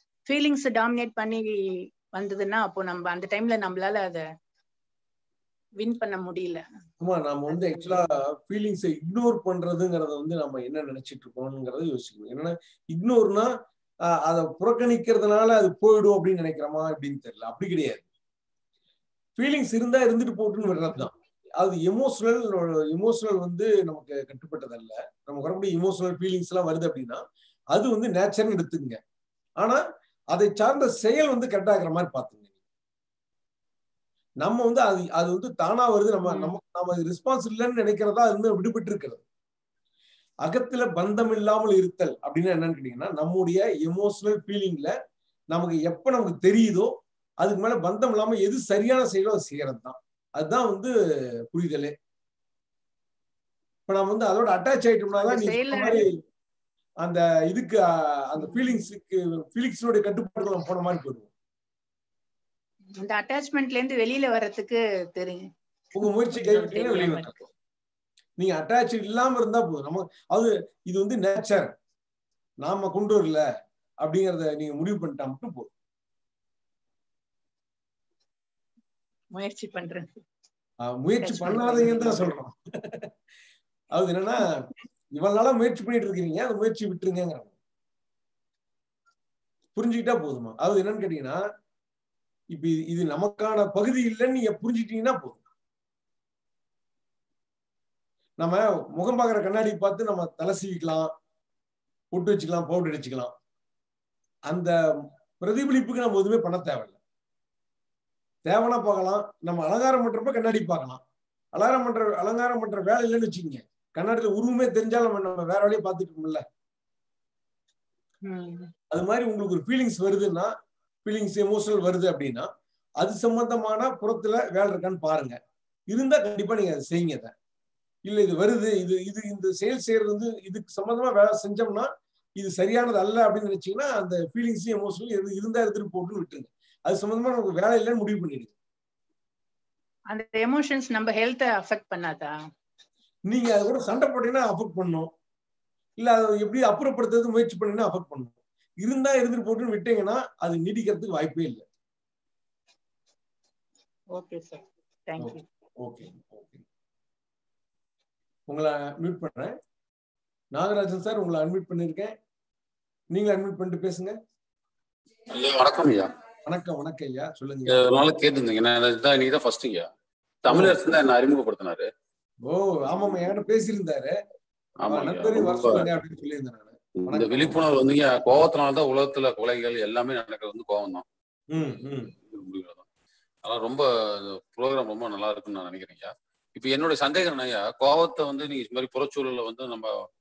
ஃபீலிங்ஸ் டாமினேட் பண்ணி வந்ததுன்னா அப்போ நம்ம அந்த டைம்ல நம்மளால அத வின் பண்ண முடியல ஆமா நாம வந்து ஆக்சுவலா ஃபீலிங்ஸை இக்னோர் பண்றதுங்கிறத வந்து நம்ம என்ன நினைச்சிட்டு இருக்கோம்ங்கிறத யோசிக்கணும் என்னன்னா இக்னோர்னா அதை புறக்கணிக்கிறதுனால அது போயிடும் அப்படின்னு நினைக்கிறோமா அப்படின்னு தெரியல அப்படி கிடையாது ஃபீலிங்ஸ் இருந்தா இருந்துட்டு போட்டுன்னு விடுறதுதான் அது எமோஷனல் எமோஷனல் வந்து நமக்கு கட்டுப்பட்டதல்ல நமக்கு வரக்கூடிய இமோஷனல் ஃபீலிங்ஸ் எல்லாம் வருது அப்படின்னா அது வந்து நேச்சர்னு எடுத்துக்கங்க ஆனா அதை சார்ந்த செயல் வந்து கரெக்டா இருக்கிற மாதிரி பாத்துங்க நம்ம வந்து அது அது வந்து தானா வருது நம்ம நம்ம நம்ம ரெஸ்பான்ஸ் இல்லைன்னு நினைக்கிறதா அது வந்து விடுபட்டு இருக்கிறது அகத்துல பந்தம் இல்லாமல் இருத்தல் அப்படின்னா என்னன்னு கேட்டீங்கன்னா நம்முடைய எமோஷனல் ஃபீலிங்ல நமக்கு எப்ப நமக்கு தெரியுதோ அதுக்கு மேல பந்தம் இல்லாம எது சரியான செயலோ அது செய்யறது தான் அதுதான் வந்து புரிதலே இப்ப நம்ம வந்து அதோட அட்டாச் ஆயிட்டோம்னா தான் நீ சொன்ன மாதிரி அந்த இதுக்கு அந்த ஃபீலிங்ஸுக்கு ஃபீலிங்ஸோட கட்டுப்பாடுகள் போன மாதிரி போயிடுவோம் அந்த அட்டாச்மெண்ட்ல இருந்து வெளியில வர்றதுக்கு தெரியும் உங்க முயற்சி கைவிட்டீங்கன்னா வெளியே வந்துடும் நீங்க அட்டாச் இல்லாம இருந்தா போதும் நம்ம அது இது வந்து நேச்சர் நாம கொண்டு வரல அப்படிங்கறத நீங்க முடிவு பண்ணிட்டா மட்டும் போதும் முயற்சி பண்றேன் முயற்சி பண்ணாதீங்கன்னு தான் சொல்றோம் அது என்னன்னா இவ்வளவு நாளா முயற்சி பண்ணிட்டு இருக்கிறீங்க அந்த முயற்சி விட்டுருங்கிறாங்க புரிஞ்சுக்கிட்டா போதுமா அது என்னன்னு கேட்டீங்கன்னா இப்ப இது நமக்கான பகுதி இல்லைன்னு நீங்க புரிஞ்சுட்டீங்கன்னா போதும் நம்ம முகம் பார்க்குற கண்ணாடி பார்த்து நம்ம தலை சீவிக்கலாம் பொட்டு வச்சுக்கலாம் பவுடர் அடிச்சுக்கலாம் அந்த பிரதிபலிப்புக்கு நம்ம எதுவுமே பண்ண தேவையில்லை தேவைன்னா பார்க்கலாம் நம்ம அலங்காரம் பண்றப்ப கண்ணாடி பார்க்கலாம் அலங்காரம் பண்ற அலங்காரம் பண்ற வேலை இல்லைன்னு வச்சுக்கோங்க கண்ணாடியில உருவமே தெரிஞ்சாலும் நம்ம நம்ம வேற வழியை பார்த்துட்டு இருக்கோம்ல அது மாதிரி உங்களுக்கு ஒரு ஃபீலிங்ஸ் வருதுன்னா ஃபீலிங்ஸ் எமோஷனல் வருது அப்படின்னா அது சம்பந்தமான புறத்துல வேலை இருக்கான்னு பாருங்க இருந்தா கண்டிப்பா நீங்க அதை செய்யுங்க அதை இல்ல இது வருது இது இது இந்த செயல் செய்யறது வந்து இதுக்கு சம்பந்தமா வேலை செஞ்சோம்னா இது சரியானது அல்ல அப்படின்னு நினைச்சீங்கன்னா அந்த ஃபீலிங்ஸ் எமோஷனல் எது இருந்தா எடுத்துட்டு போட்டுன்னு விட்டுருங்க அது சம்பந்தமா நமக்கு வேலை இல்லைன்னு முடிவு பண்ணிடுங்க அந்த எமோஷன்ஸ் நம்ம ஹெல்த்தை அஃபெக்ட் பண்ணாதா நீங்க அது கூட சண்டை போட்டீங்கன்னா அஃபெக்ட் பண்ணும் இல்ல அதை எப்படி அப்புறப்படுத்துறது முயற்சி பண்ணீங்கன்னா அஃபெக்ட் பண்ணும் இருந்தா இருந்துட்டு போட்டுன்னு விட்டீங்கன்னா அது நீடிக்கிறதுக்கு வாய்ப்பே இல்லை okay sir thank you okay okay உங்களை மியூட் பண்றேன் நாகராஜன் சார் உங்களை அட்மிட் பண்ணிருக்கேன் நீங்களும் அட்மிட் பண்ணிட்டு பேசுங்க ஐயா வணக்கம் ஐயா வணக்கம் வணக்கம் ஐயா சொல்லுங்க ஒரு நாள் கேட்டிருந்தீங்க நான் இதான் இன்னைக்கு தான் ஃபர்ஸ்ட் ஐயா தமிழரசு தான் என்ன அறிமுகப்படுத்தினாரு ஓ ஆமாமா என்கிட்ட பேசியிருந்தாரு ஆமா நண்பரே வர சொல்லுங்க அப்படின்னு சொல்லியிருந்தேன் இந்த விழிப்புணர்வு வந்து கோவத்தினால்தான் உலகத்துல கொலைகள் எல்லாமே நடக்கிறது வந்து கோவம் தான் ம் ம் அதெல்லாம் ரொம்ப ப்ரோக்ராம் ரொம்ப நல்லா இருக்குன்னு நான் நினைக்கிறேன் ஐயா இப்ப என்னோட சந்தேகம் என்னய்யா கோவத்தை வந்து நீங்க இது மாதிரி புறச்சூழல்ல வந்து நம்ம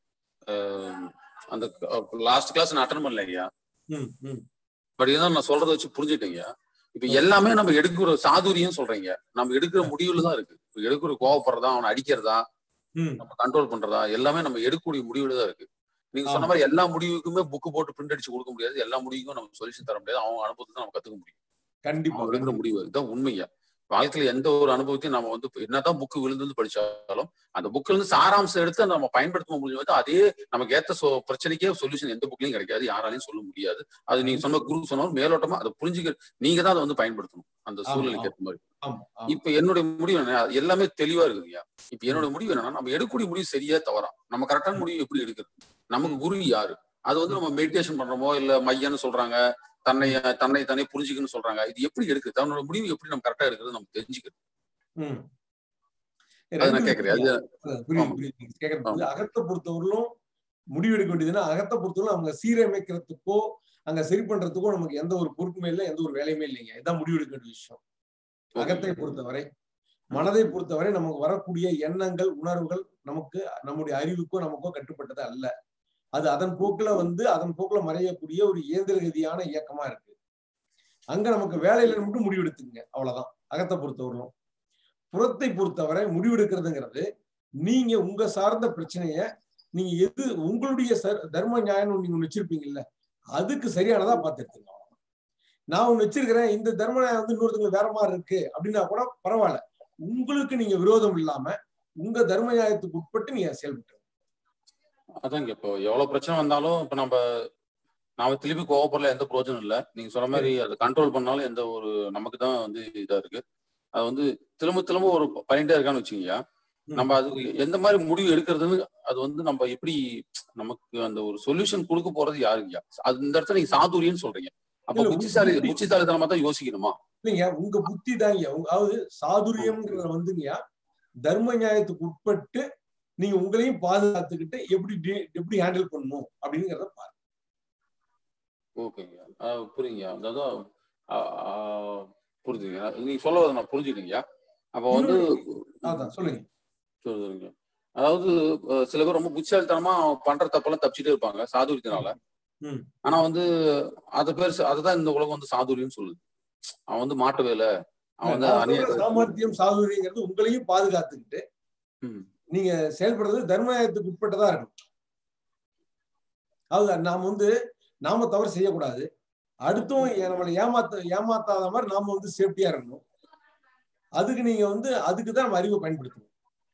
அந்த லாஸ்ட் கிளாஸ் நான் அட்டன் பண்ணல ஐயா ம் ம் பட் இதான் நான் சொல்றதை வச்சு புரிஞ்சுட்டேங்க இப்ப எல்லாமே நம்ம எடுக்கிற சாதுரியம் சொல்றீங்க நம்ம எடுக்கிற முடிவுல தான் இருக்கு இப்ப எடுக்கிற கோவப்படுறதா அவனை அடிக்கிறதா நம்ம கண்ட்ரோல் பண்றதா எல்லாமே நம்ம எடுக்கக்கூடிய முடிவுல தான் இருக்கு நீங்க சொன்ன மாதிரி எல்லா முடிவுக்குமே புக்கு போட்டு பிரிண்ட் அடிச்சு கொடுக்க முடியாது எல்லா முடிவுக்கும் நம்ம சொல்யூஷன் தர முடியாது அவங்க அனுபவத்தை நம்ம கத்துக்க முடியும் கண்டிப்பா அவங்க எடுக்கிற முடிவு இதுதான் உண்மையா வாழ்க்கையில எந்த ஒரு அனுபவத்தையும் நம்ம வந்து என்னதான் புக்கு விழுந்து வந்து படிச்சாலும் அந்த புக்ல இருந்து சாராம்சம் எடுத்து நம்ம பயன்படுத்த முடியும் அதே நமக்கு ஏத்த சொ பிரச்சனைக்கே சொல்யூஷன் எந்த புக்லயும் கிடைக்காது யாராலையும் சொல்ல முடியாது அது நீங்க சொன்ன குரு சொன்ன மேலோட்டமா அதை புரிஞ்சுக்க நீங்க தான் அதை வந்து பயன்படுத்தணும் அந்த சூழ்நிலைக்கு ஏற்ற மாதிரி இப்ப என்னுடைய முடிவு என்ன எல்லாமே தெளிவா இருக்குங்கய்யா இப்ப என்னோட முடிவு என்னன்னா நம்ம எடுக்கக்கூடிய முடிவு சரியா தவறா நம்ம கரெக்டான முடிவு எப்படி எடுக்கிறது நமக்கு குரு யாரு அது வந்து நம்ம மெடிடேஷன் பண்றோமோ இல்ல மையன்னு சொல்றாங்க தன்னை தன்னை தன்னை புரிஞ்சுக்கணும்னு சொல்றாங்க இது எப்படி எடுக்குது தன்னோட முடிவு எப்படி நம்ம கரெக்டா எடுக்கிறது நம்ம தெரிஞ்சுக்கணும் அது நான் கேக்குறேன் அகத்தை பொறுத்தவரையிலும் முடிவு எடுக்க வேண்டியதுன்னா அகத்தை பொறுத்தவரை அவங்க சீரமைக்கிறதுக்கோ அங்க சரி பண்றதுக்கோ நமக்கு எந்த ஒரு பொறுப்புமே இல்லை எந்த ஒரு வேலையுமே இல்லைங்க இதான் முடிவு எடுக்க வேண்டிய விஷயம் அகத்தை பொறுத்தவரை மனதை பொறுத்தவரை நமக்கு வரக்கூடிய எண்ணங்கள் உணர்வுகள் நமக்கு நம்முடைய அறிவுக்கோ நமக்கோ கட்டுப்பட்டது அல்ல அது அதன் போக்குல வந்து அதன் போக்குல மறையக்கூடிய ஒரு இயந்திர கதியான இயக்கமா இருக்கு அங்க நமக்கு வேலையில மட்டும் முடிவெடுத்துங்க அவ்வளவுதான் அகத்தை பொறுத்தவரையிலும் புறத்தை பொறுத்தவரை முடிவெடுக்கிறதுங்கிறது நீங்க உங்க சார்ந்த பிரச்சனைய நீங்க எது உங்களுடைய தர்ம நியாயம் நீங்க ஒண்ணு வச்சிருப்பீங்கல்ல அதுக்கு சரியானதா பார்த்து எடுத்துங்க நான் ஒண்ணு வச்சிருக்கிறேன் இந்த தர்ம நியாயம் வந்து இன்னொருத்தங்களுக்கு வேற மாதிரி இருக்கு அப்படின்னா கூட பரவாயில்ல உங்களுக்கு நீங்க விரோதம் இல்லாம உங்க தர்ம நியாயத்துக்கு உட்பட்டு நீங்க செயல்பட்டு அதாங்க இப்போ எவ்வளவு பிரச்சனை வந்தாலும் இப்ப நம்ம நாம திருப்பி கோவப்படல எந்த பிரோஜனம் இல்லை நீங்க சொன்ன மாதிரி அதை கண்ட்ரோல் பண்ணாலும் எந்த ஒரு நமக்கு தான் வந்து இதா இருக்கு அது வந்து திரும்ப திரும்ப ஒரு பண்ணிட்டே இருக்கான்னு வச்சுக்கோங்க நம்ம அது எந்த மாதிரி முடிவு எடுக்கிறதுன்னு அது வந்து நம்ம எப்படி நமக்கு அந்த ஒரு சொல்யூஷன் கொடுக்க போறது யாருங்கய்யா அது இந்த இடத்துல நீங்க சாதுரியன்னு சொல்றீங்க அப்ப இல்ல, புத்திசாலி புத்தி- புத்திசாலித்தனமா தான் யோசிக்கணுமா இல்லைங்க உங்க புத்தி தாங்க அதாவது சாதுரியம்ங்கிறத வந்துங்க தர்ம நியாயத்துக்கு உட்பட்டு நீங்க உங்களையும் பாதுகாத்துக்கிட்டு எப்படி டி- எப்படி ஹேண்டில் பண்ணணும் அப்படிங்கிறத பாருங்க ஓகேங்க புரியுங்க அதாவது ஆஹ், ஆஹ், புரிஞ்சுங்க நீங்க சொல்ல வரதை நான் புரிஞ்சுக்கிட்டீங்க அப்ப வந்து அதான் சொல்லுங்க சொல்லுங்க அதாவது அஹ், சில பேர் ரொம்ப புத்திசாலித்தனமா பண்ற தப்பெல்லாம் தப்பிச்சுட்டே இருப்பாங்க சாதுரியத்தினால ம். ஆனா வந்து அது பேர் ச- அதுதான் இந்த உலகம் வந்து சாதுரியம்னு சொல்லுது அவன் வந்து மாட்டவே இல்லை அவன் வந்து நான் சொல்ற அநியாயத்தை சாமர்த்தியம் சாதுரியங்கிறது உங்களையும் பாதுகாத்துக்கிட்டு ம். நீங்க செயல்படுறது தர்ம நியாயத்துக்கு உட்பட்டதா இருக்கணும் அது நாம வந்து நாம தவறு செய்யக்கூடாது அடுத்தும் ஏ- நம்மளை ஏமாத்த ஏமாத்தாத மாதிரி நாம வந்து சேஃப்டியா இருக்கணும் அதுக்கு நீங்க வந்து அதுக்கு தான் நம்ம அறிவை பயன்படுத்தணும்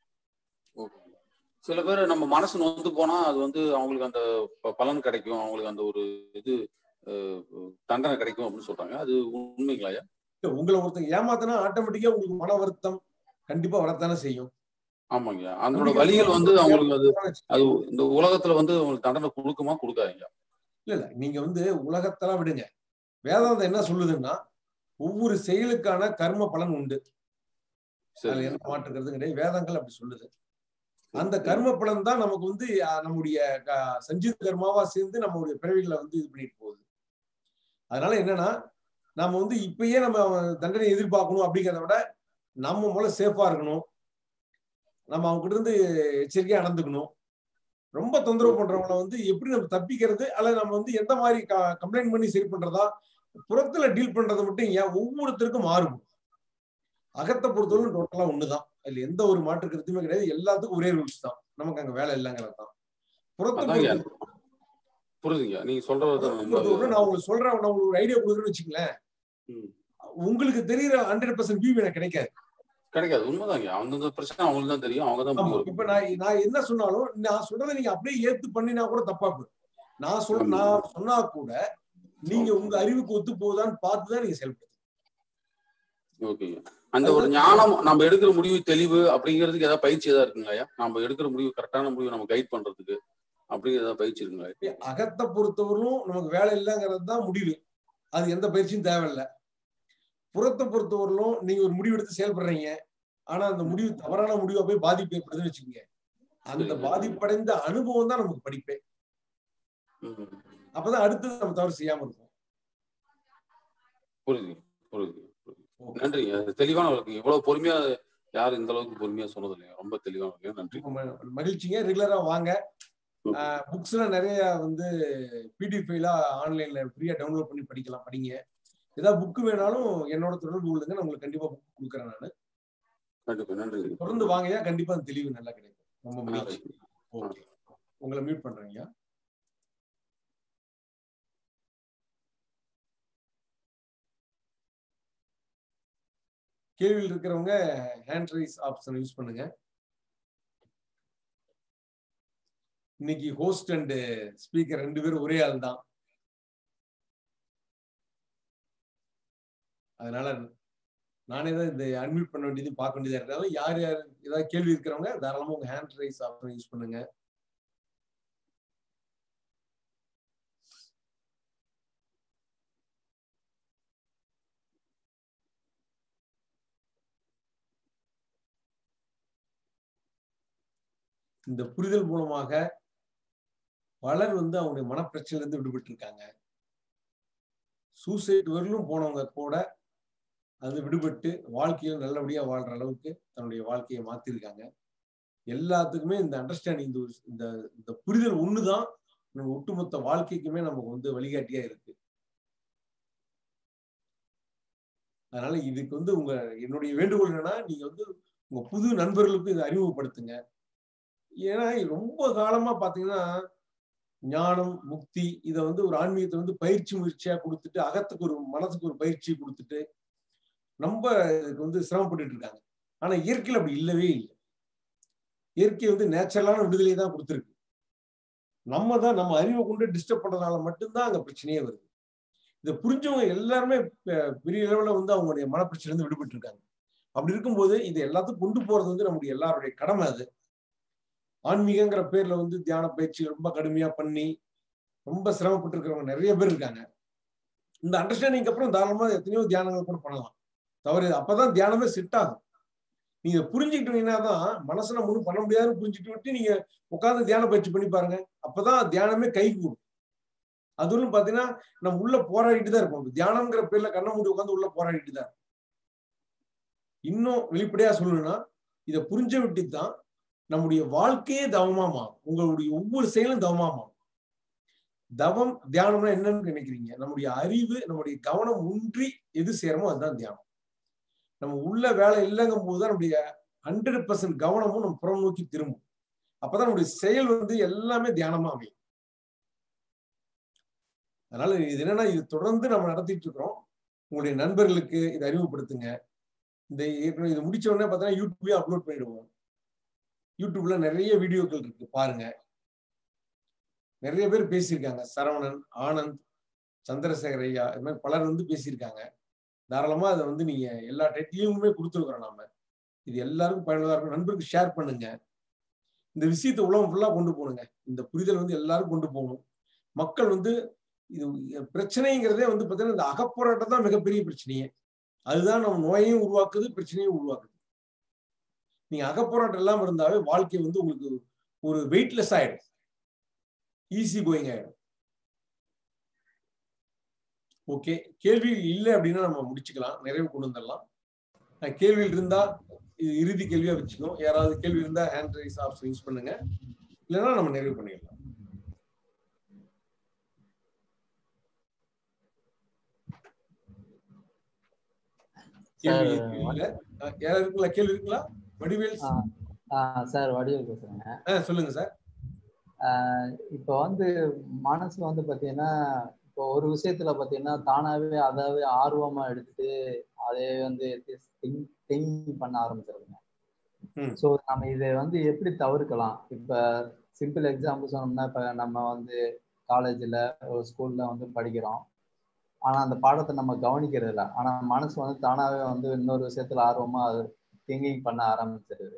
சில பேர் நம்ம மனசு நொந்து போனா அது வந்து அவங்களுக்கு அந்த ப- பலன் கிடைக்கும் அவங்களுக்கு அந்த ஒரு இது அஹ், தண்டனை கிடைக்கும் அப்படின்னு சொல்றாங்க அது உண்மைங்களாயா இல்ல, உங்களை ஒருத்தங்க ஏமாத்தினா ஆட்டோமேட்டிக்கா உங்களுக்கு மன வருத்தம் கண்டிப்பா வரத்தானே செய்யும் ஆமாங்க அதனோட வழிகள் வந்து அவங்களுக்கு அது அது இந்த உலகத்துல வந்து அவங்களுக்கு தண்டனை கொடுக்குமா கொடுக்காதீங்க இல்ல இல்ல நீங்க வந்து உலகத்தெல்லாம் விடுங்க வேதாந்தம் என்ன சொல்லுதுன்னா ஒவ்வொரு செயலுக்கான கர்ம பலன் உண்டு அதுல எந்த மாற்றுக்கிறது கிடையாது வேதங்கள் அப்படி சொல்லுது அந்த கர்ம பலன் தான் நமக்கு வந்து அஹ், நம்முடைய க- சஞ்சித கர்மாவா சேர்ந்து நம்மளுடைய பிறவிகளை வந்து இது பண்ணிட்டு போகுது அதனால என்னன்னா நாம வந்து இப்பயே நம்ம தண்டனை எதிர்பார்க்கணும் அப்படிங்கிறத விட நம்ம முதல்ல சேஃபா இருக்கணும் நம்ம அவங்க கிட்ட இருந்து எச்சரிக்கையா நடந்துக்கணும் ரொம்ப தொந்தரவு பண்றவங்கள வந்து எப்படி நம்ம தப்பிக்கிறது அல்லது நம்ம வந்து எந்த மாதிரி கம்ப்ளைண்ட் பண்ணி சரி பண்றதா புறத்துல டீல் பண்றது மட்டும் ஏன் ஒவ்வொருத்தருக்கும் மாறுபடும் அகத்தை பொறுத்தவரை டோட்டலா ஒண்ணுதான் அதுல எந்த ஒரு மாற்று கருத்துமே கிடையாது எல்லாத்துக்கும் ஒரே ரூல்ஸ் தான் நமக்கு அங்க வேலை இல்லைங்கிறது தான் புறத்தை அதாங்க பொறுத்த- புரியுதுங்க நீங்க சொல்றது புறத்தை பொறுத்தவரை நான் உங்களுக்கு சொல்றேன் நான் உங்களுக்கு ஒரு ஐடியா கொடுக்குறேன்னு வச்சுங்களேன் உங்களுக்கு தெரியுற ஹண்ட்ரட் பர்சன்ட் வியூ எனக்கு கிடைக்காது கிடைக்காது உண்மைதாங்க அந்தந்த பிரச்சனை அவங்களுக்கு தான் தெரியும் அவங்க தான் ஆமா முடிவு எடுக்கணும். இப்ப நான் நான் என்ன சொன்னாலும் நான் சொல்றதை நீங்க அப்படியே ஏத்து பண்ணினா கூட தப்பா போயிடும் நான் சொல்ற நான் சொன்னா கூட நீங்க உங்க அறிவுக்கு ஒத்து போகுதான்னு பார்த்து தான் நீங்க செயல்படுத்தணும் ஓகேங்க அந்த ஒரு ஞானம் நம்ம எடுக்கிற முடிவு தெளிவு அப்படிங்கிறதுக்கு ஏதாவது பயிற்சி ஏதாவது இருக்குங்களா நம்ம எடுக்கிற முடிவு கரெக்டான முடிவு நம்ம கைட் பண்றதுக்கு அப்படிங்கிற ஏதாவது பயிற்சி இருக்குங்களா அகத்தை பொறுத்தவரையும் நமக்கு வேலை இல்லைங்கிறது தான் முடிவு அது எந்த பயிற்சியும் தேவையில்லை புறத்தை பொறுத்தவரையிலும் நீங்க ஒரு முடிவு எடுத்து செயல்படுறீங்க ஆனா அந்த முடிவு தவறான முடிவா போய் பாதிப்பு ஏற்படுதுன்னு வச்சுக்கோங்க அந்த பாதிப்படைந்த அனுபவம் தான் நமக்கு படிப்பே அப்பதான் அடுத்தது நம்ம தவறு செய்யாம இருக்கும் புரியுது புரியுது புரியுது. நன்றிங்க அது தெளிவான விளக்கம் இவ்வளவு பொறுமையா யாரும் இந்த அளவுக்கு பொறுமையா சொன்னது இல்லைங்க ரொம்ப தெளிவான விளக்கம். நன்றி ம- மகிழ்ச்சிங்க ரெகுலரா வாங்க புக்ஸ் எல்லாம் நிறைய வந்து பிடிஎஃப் ஃபைலா ஆன்லைன்ல ஃப்ரீயா டவுன்லோட் பண்ணி படிக்கலாம் படிங்க ஏதாவது புக் வேணாலும் என்னோட தொடர்பு கொள்ளுங்க நான் உங்களுக்கு கண்டிப்பா புக் கொடுக்குறேன் நான் கண்டிப்பா நன்றி தொடர்ந்து வாங்கயா கண்டிப்பா அந்த தெளிவு நல்லா கிடைக்கும் ரொம்ப மகிழ்ச்சி ஓகே உங்களை மியூட் பண்றேங்க கேள்வியில் இருக்கிறவங்க ஹேண்ட் ரைஸ் ஆப்ஷன் யூஸ் பண்ணுங்க இன்னைக்கு ஹோஸ்ட் அண்ட் ஸ்பீக்கர் ரெண்டு பேரும் ஒரே ஆள் தான் அதனால நானே தான் இந்த அன்மியூட் பண்ண வேண்டியது பார்க்க வேண்டியதா இருக்கிறதால யார் யார் ஏதாவது கேள்வி இருக்கிறவங்க தாராளமா உங்க ஹேண்ட் ரைஸ் ஆப்ஷன் யூஸ் பண்ணுங்க இந்த புரிதல் மூலமாக பலர் வந்து அவங்களுடைய மனப்பிரச்சனையில இருந்து விடுபட்டு இருக்காங்க சூசைட் வரலும் போனவங்க கூட அது விடுபட்டு வாழ்க்கையில நல்லபடியா வாழ்ற அளவுக்கு தன்னுடைய வாழ்க்கையை மாத்திருக்காங்க எல்லாத்துக்குமே இந்த அண்டர்ஸ்டாண்டிங் இந்த ஒரு- இந்த இந்த புரிதல் ஒண்ணுதான் நம்ம ஒட்டுமொத்த வாழ்க்கைக்குமே நமக்கு வந்து வழிகாட்டியா இருக்கு அதனால இதுக்கு வந்து உங்க என்னுடைய வேண்டுகோள் என்னன்னா நீங்க வந்து உங்க புது நண்பர்களுக்கும் இதை அறிமுகப்படுத்துங்க ஏன்னா ரொம்ப காலமா பாத்தீங்கன்னா ஞானம் முக்தி இதை வந்து ஒரு ஆன்மீகத்தை வந்து பயிற்சி முயற்சியா கொடுத்துட்டு அகத்துக்கு ஒரு மனசுக்கு ஒரு பயிற்சி கொடுத்துட்டு ரொம்ப இதுக்கு வந்து சிரமப்பட்டுட்டு இருக்காங்க ஆனா இயற்கையில் அப்படி இல்லவே இல்லை இயற்கை வந்து நேச்சுரலான விடுதலை தான் கொடுத்துருக்கு நம்ம தான் நம்ம அறிவை கொண்டு டிஸ்டர்ப் பண்றதுனால மட்டும்தான் அங்க பிரச்சனையே வருது இதை புரிஞ்சவங்க எல்லாருமே பெ- பெரிய லெவலில் வந்து அவங்களுடைய மனப்பிரச்சனை இருந்து விடுபட்டு இருக்காங்க அப்படி இருக்கும்போது இது எல்லாத்துக்கும் கொண்டு போறது வந்து நம்முடைய எல்லாருடைய கடமை அது ஆன்மீகங்கிற பேர்ல வந்து தியான பயிற்சி ரொம்ப கடுமையா பண்ணி ரொம்ப சிரமப்பட்டு இருக்கிறவங்க நிறைய பேர் இருக்காங்க இந்த அண்டர்ஸ்டாண்டிங் அப்புறம் தாராளமா எத்தனையோ தியானங்கள் கூட பண்ணலாம் தவறு இது. அப்பதான் தியானமே செட் ஆகும் நீங்க புரிஞ்சுக்கிட்டீங்கன்னா தான் மனசை நம்ம ஒண்ணும் பண்ண முடியாதுன்னு புரிஞ்சுட்டு விட்டு நீங்க உட்கார்ந்து தியான பயிற்சி பண்ணி பாருங்க அப்பதான் தியானமே கை கூடும் அதுவும் பாத்தீங்கன்னா நம்ம உள்ள போராடிட்டு தான் இருப்போம் தியானம்ங்கிற பேர்ல கண்ண மூடி உட்காந்து உள்ள போராடிட்டு தான் இருப்போம். இன்னும் வெளிப்படையா சொல்லணும்னா இதை புரிஞ்ச விட்டு தான் நம்முடைய வாழ்க்கையே தவமா மாறும் உங்களுடைய ஒவ்வொரு செயலும் தவமா மாறும் தவம் தியானம்னா என்னன்னு நினைக்கிறீங்க நம்முடைய அறிவு நம்முடைய கவனம் ஒன்றி எது சேரமோ அதுதான் தியானம் நம்ம உள்ள வேலை இல்லைங்கும் போதுதான் நம்முடைய ஹண்ட்ரட் பர்சன்ட் கவனமும் நம்ம புறம் நோக்கி திரும்பும் அப்பதான் நம்முடைய செயல் வந்து எல்லாமே தியானமா அமையும் அதனால இது என்னன்னா இது தொடர்ந்து நம்ம நடத்திட்டு இருக்கிறோம் உங்களுடைய நண்பர்களுக்கு இதை அறிமுகப்படுத்துங்க இந்த ஏற்கனவே இது முடிச்ச உடனே பார்த்தீங்கன்னா யூடியூப்லயே அப்லோட் பண்ணிடுவோம் யூடியூப்ல நிறைய வீடியோக்கள் இருக்கு பாருங்க நிறைய பேர் பேசியிருக்காங்க சரவணன் ஆனந்த் சந்திரசேகர் ஐயா இது மாதிரி பலர் வந்து பேசியிருக்காங்க தாராளமா அதை வந்து நீங்க எல்லா டெட்லியுமே கொடுத்துருக்குறோம் நாம இது எல்லாருக்கும் பயனுள்ளதா இருக்கும் நண்பருக்கு ஷேர் பண்ணுங்க இந்த விஷயத்தை உலகம் ஃபுல்லா கொண்டு போகணுங்க இந்த புரிதல் வந்து எல்லாரும் கொண்டு போகணும் மக்கள் வந்து இது பிரச்சனைங்கிறதே வந்து பார்த்தீங்கன்னா இந்த அகப்போராட்டம் தான் மிகப்பெரிய பிரச்சனையே அதுதான் நம்ம நோயையும் உருவாக்குது பிரச்சனையும் உருவாக்குது நீங்க அகப்போராட்டம் இல்லாம இருந்தாவே வாழ்க்கை வந்து உங்களுக்கு ஒரு வெயிட்லெஸ் ஆயிடும் ஈஸி கோயிங் ஆயிடும் ஓகே கேள்விகள் இல்லை அப்படின்னா நம்ம முடிச்சுக்கலாம் நிறைவு கொண்டு வந்துடலாம் அஹ் கேள்விகள் இருந்தா இது இறுதி கேள்வியா வச்சுக்கணும் யாராவது கேள்வி இருந்தா ஹேண்ட் ரைஸ் ஆப்ஷன் யூஸ் பண்ணுங்க இல்லைன்னா நம்ம நிறைவு பண்ணிடலாம் கேள்வி இல்ல அஹ் யாராவது இருக்குங்களா கேள்வி இருக்குங்களா வடிவேல் சார் வடிவேல் பேசுறேங்க ஆஹ் சொல்லுங்க சார் இப்போ வந்து மனசு வந்து பாத்தீங்கன்னா இப்போ ஒரு விஷயத்துல பாத்தீங்கன்னா தானாவே அதாவே ஆர்வமா எடுத்துட்டு அதே வந்து திங்க் திங்க் பண்ண ஆரம்பிச்சிருங்க ஸோ நம்ம இதை வந்து எப்படி தவிர்க்கலாம் இப்ப சிம்பிள் எக்ஸாம்பிள் சொன்னோம்னா இப்ப நம்ம வந்து காலேஜ்ல ஒரு ஸ்கூல்ல வந்து படிக்கிறோம் ஆனா அந்த பாடத்தை நம்ம கவனிக்கிறது இல்லை ஆனா மனசு வந்து தானாவே வந்து இன்னொரு விஷயத்துல ஆர்வமா அது திங்கிங் பண்ண ஆரம்பிச்சிருது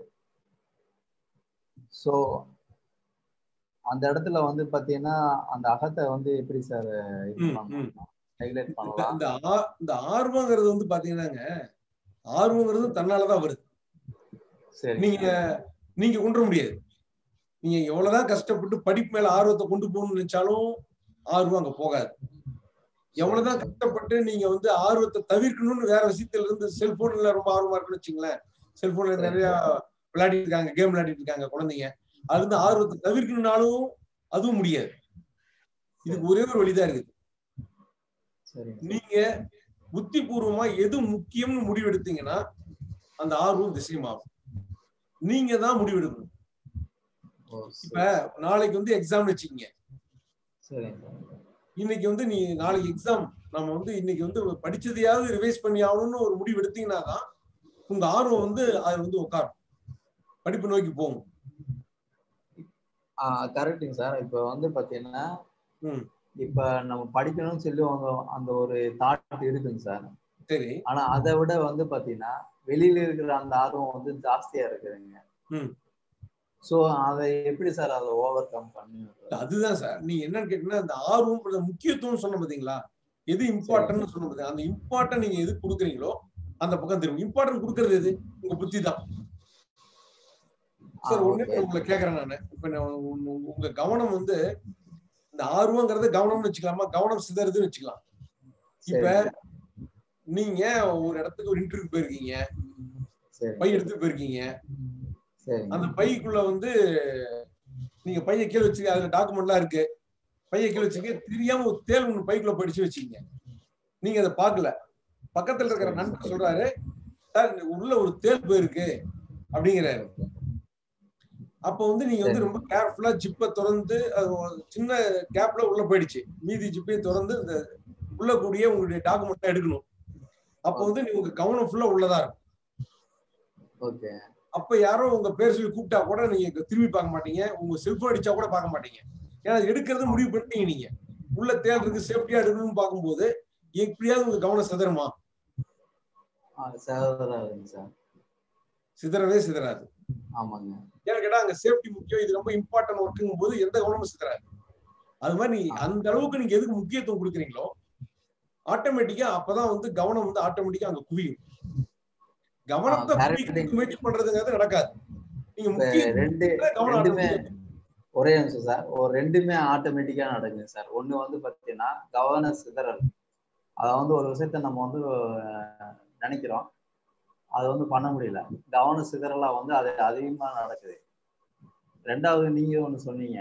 ஸோ அந்த இடத்துல வந்து பாத்தீங்கன்னா அந்த அகத்தை வந்து எப்படி சார் இது பண்ணலாம் ஹைலைட் பண்ணலாம் இந்த ஆ- இந்த ஆர்வங்கிறது வந்து பாத்தீங்கன்னாங்க ஆர்வங்கிறது தன்னாலதான் வருது சரி நீங்க நீங்க கொண்டு வர முடியாது நீங்க எவ்வளவுதான் கஷ்டப்பட்டு படிப்பு மேல ஆர்வத்தை கொண்டு போகணும்னு நினைச்சாலும் ஆர்வம் அங்க போகாது எவ்வளவுதான் கஷ்டப்பட்டு நீங்க வந்து ஆர்வத்தை தவிர்க்கணும்னு வேற விஷயத்துல இருந்து செல்போன்ல ரொம்ப ஆர்வமா இருக்குன்னு வச்சுங்களேன் செல்போன்ல நிறைய விளையாடிட்டு இருக்காங்க கேம் விளையாடிட்டு இருக்காங்க குழந்தைங்க அது வந்து ஆர்வத்தை தவிர்க்கணும்னாலும் அதுவும் முடியாது இதுக்கு ஒரே ஒரு வழிதான் இருக்குது நீங்க புத்திபூர்வமா எது முக்கியம்னு முடிவெடுத்தீங்கன்னா அந்த ஆர்வம் திசையமாகும் நீங்க தான் முடிவெடுக்கணும் இப்ப நாளைக்கு வந்து எக்ஸாம் வச்சுக்கீங்க சரிங்க இன்னைக்கு வந்து நீ நாளைக்கு எக்ஸாம் நம்ம வந்து இன்னைக்கு வந்து படிச்சதையாவது ரிவைஸ் பண்ணி ஆகணும்னு ஒரு முடிவு எடுத்தீங்கன்னா தான் உங்க ஆர்வம் வந்து அது வந்து உட்காரும் படிப்பு நோக்கி போகும் ஆஹ் கரெக்டுங்க சார் இப்போ வந்து பாத்தீங்கன்னா இப்ப நம்ம படிக்கணும்னு சொல்லி அவங்க அந்த ஒரு தாட் இருக்குங்க சார் சரி ஆனா அதை விட வந்து பாத்தீங்கன்னா வெளியில இருக்கிற அந்த ஆர்வம் வந்து ஜாஸ்தியா இருக்குதுங்க ம் சோ அதை எப்படி சார் அதை ஓவர் கம் பண்ணி அதுதான் சார் நீ என்னன்னு கேட்டீங்கன்னா அந்த ஆர்வம் அந்த முக்கியத்துவம் சொன்ன பாத்தீங்களா எது இம்பார்ட்டன்ட் சொன்ன பாத்தீங்க அந்த இம்பார்ட்டன் நீங்க எது கொடுக்குறீங்களோ அந்த பக்கம் திரும்ப இம்பார்ட்டன்ட் கொடுக்கறது எது உங்க புத்தி தான் சார் ஒண்ணு உங்களை கேக்குறேன் நானு இப்ப நான் உங்க- உங்க கவனம் வந்து இந்த ஆர்வங்கிறது கவனம்னு வச்சுக்கலாமா கவனம் சிதறுதுன்னு வச்சுக்கலாம் இப்ப நீங்க ஒரு இடத்துக்கு ஒரு இன்டர்வியூ போயிருக்கீங்க பை எடுத்து போயிருக்கீங்க அந்த பைக்குள்ள வந்து நீங்க பைய கீழே வச்சு அதுல டாக்குமெண்ட்லாம் இருக்கு பைய கீழே வச்சுக்க தெரியாம ஒரு தேல் ஒண்ணு பைக்குள்ள படிச்சு வச்சுக்கீங்க நீங்க அதை பார்க்கல பக்கத்துல இருக்கிற நண்பர் சொல்றாரு சார் இந்த உள்ள ஒரு தேல் போயிருக்கு அப்படிங்கிறாரு அப்ப வந்து நீங்க வந்து ரொம்ப கேர்ஃபுல்லா ஜிப்பை திறந்து அது ஒரு சின்ன கேப்ல உள்ள போயிடுச்சு மீதி ஜிப்பையும் திறந்து இந்த உள்ள கூடிய உங்களுடைய டாக்குமெண்ட் எடுக்கணும் அப்ப வந்து நீ உங்க கவனம் ஃபுல்லா உள்ளதா இருக்கும் ஓகே அப்ப யாரோ உங்க பேர் சொல்லி கூப்பிட்டா கூட நீங்க திரும்பி பார்க்க மாட்டீங்க உங்க செல்போன் அடிச்சா கூட பார்க்க மாட்டீங்க ஏன்னா அது எடுக்கிறது முடிவு பண்ணிட்டீங்க நீங்க உள்ள தேல் இருக்கு சேஃப்டியா எடுக்கணும்னு பார்க்கும்போது எப்படியாவது உங்க கவனம் சிதறுமா சகோதரருங்க சார் சிதறவே சிதறாது ஆமாங்க ஏன்னு கேட்டா அங்க சேஃப்டி முக்கியம் இது ரொம்ப இம்பார்ட்டன்ட் ஒர்க்குங்கும் போது எந்த கவனமும் சிதறாது அது மாதிரி நீ அந்த அளவுக்கு நீங்க எதுக்கு முக்கியத்துவம் கொடுக்குறீங்களோ ஆட்டோமேட்டிக்கா அப்பதான் வந்து கவனம் வந்து ஆட்டோமேட்டிக்கா அங்க குவியும் கவனத்தை குவிக்க முயற்சி பண்றதுங்கிறது நடக்காது நீங்க இப்ப முக்கிய ரெண்டு கவனம் ரெண்டுமே automatic ஒரே நிமிஷம் சார் ஒரு ரெண்டுமே ஆட்டோமேட்டிக்கா நடக்குங்க சார் ஒண்ணு வந்து பாத்தீங்கன்னா கவன சிதறல் அதை வந்து ஒரு விஷயத்த நம்ம வந்து அஹ், நினைக்கிறோம் அது வந்து பண்ண முடியல கவன சிதறலா வந்து அது அதிகமா நடக்குது ரெண்டாவது நீங்க ஒண்ணு சொன்னீங்க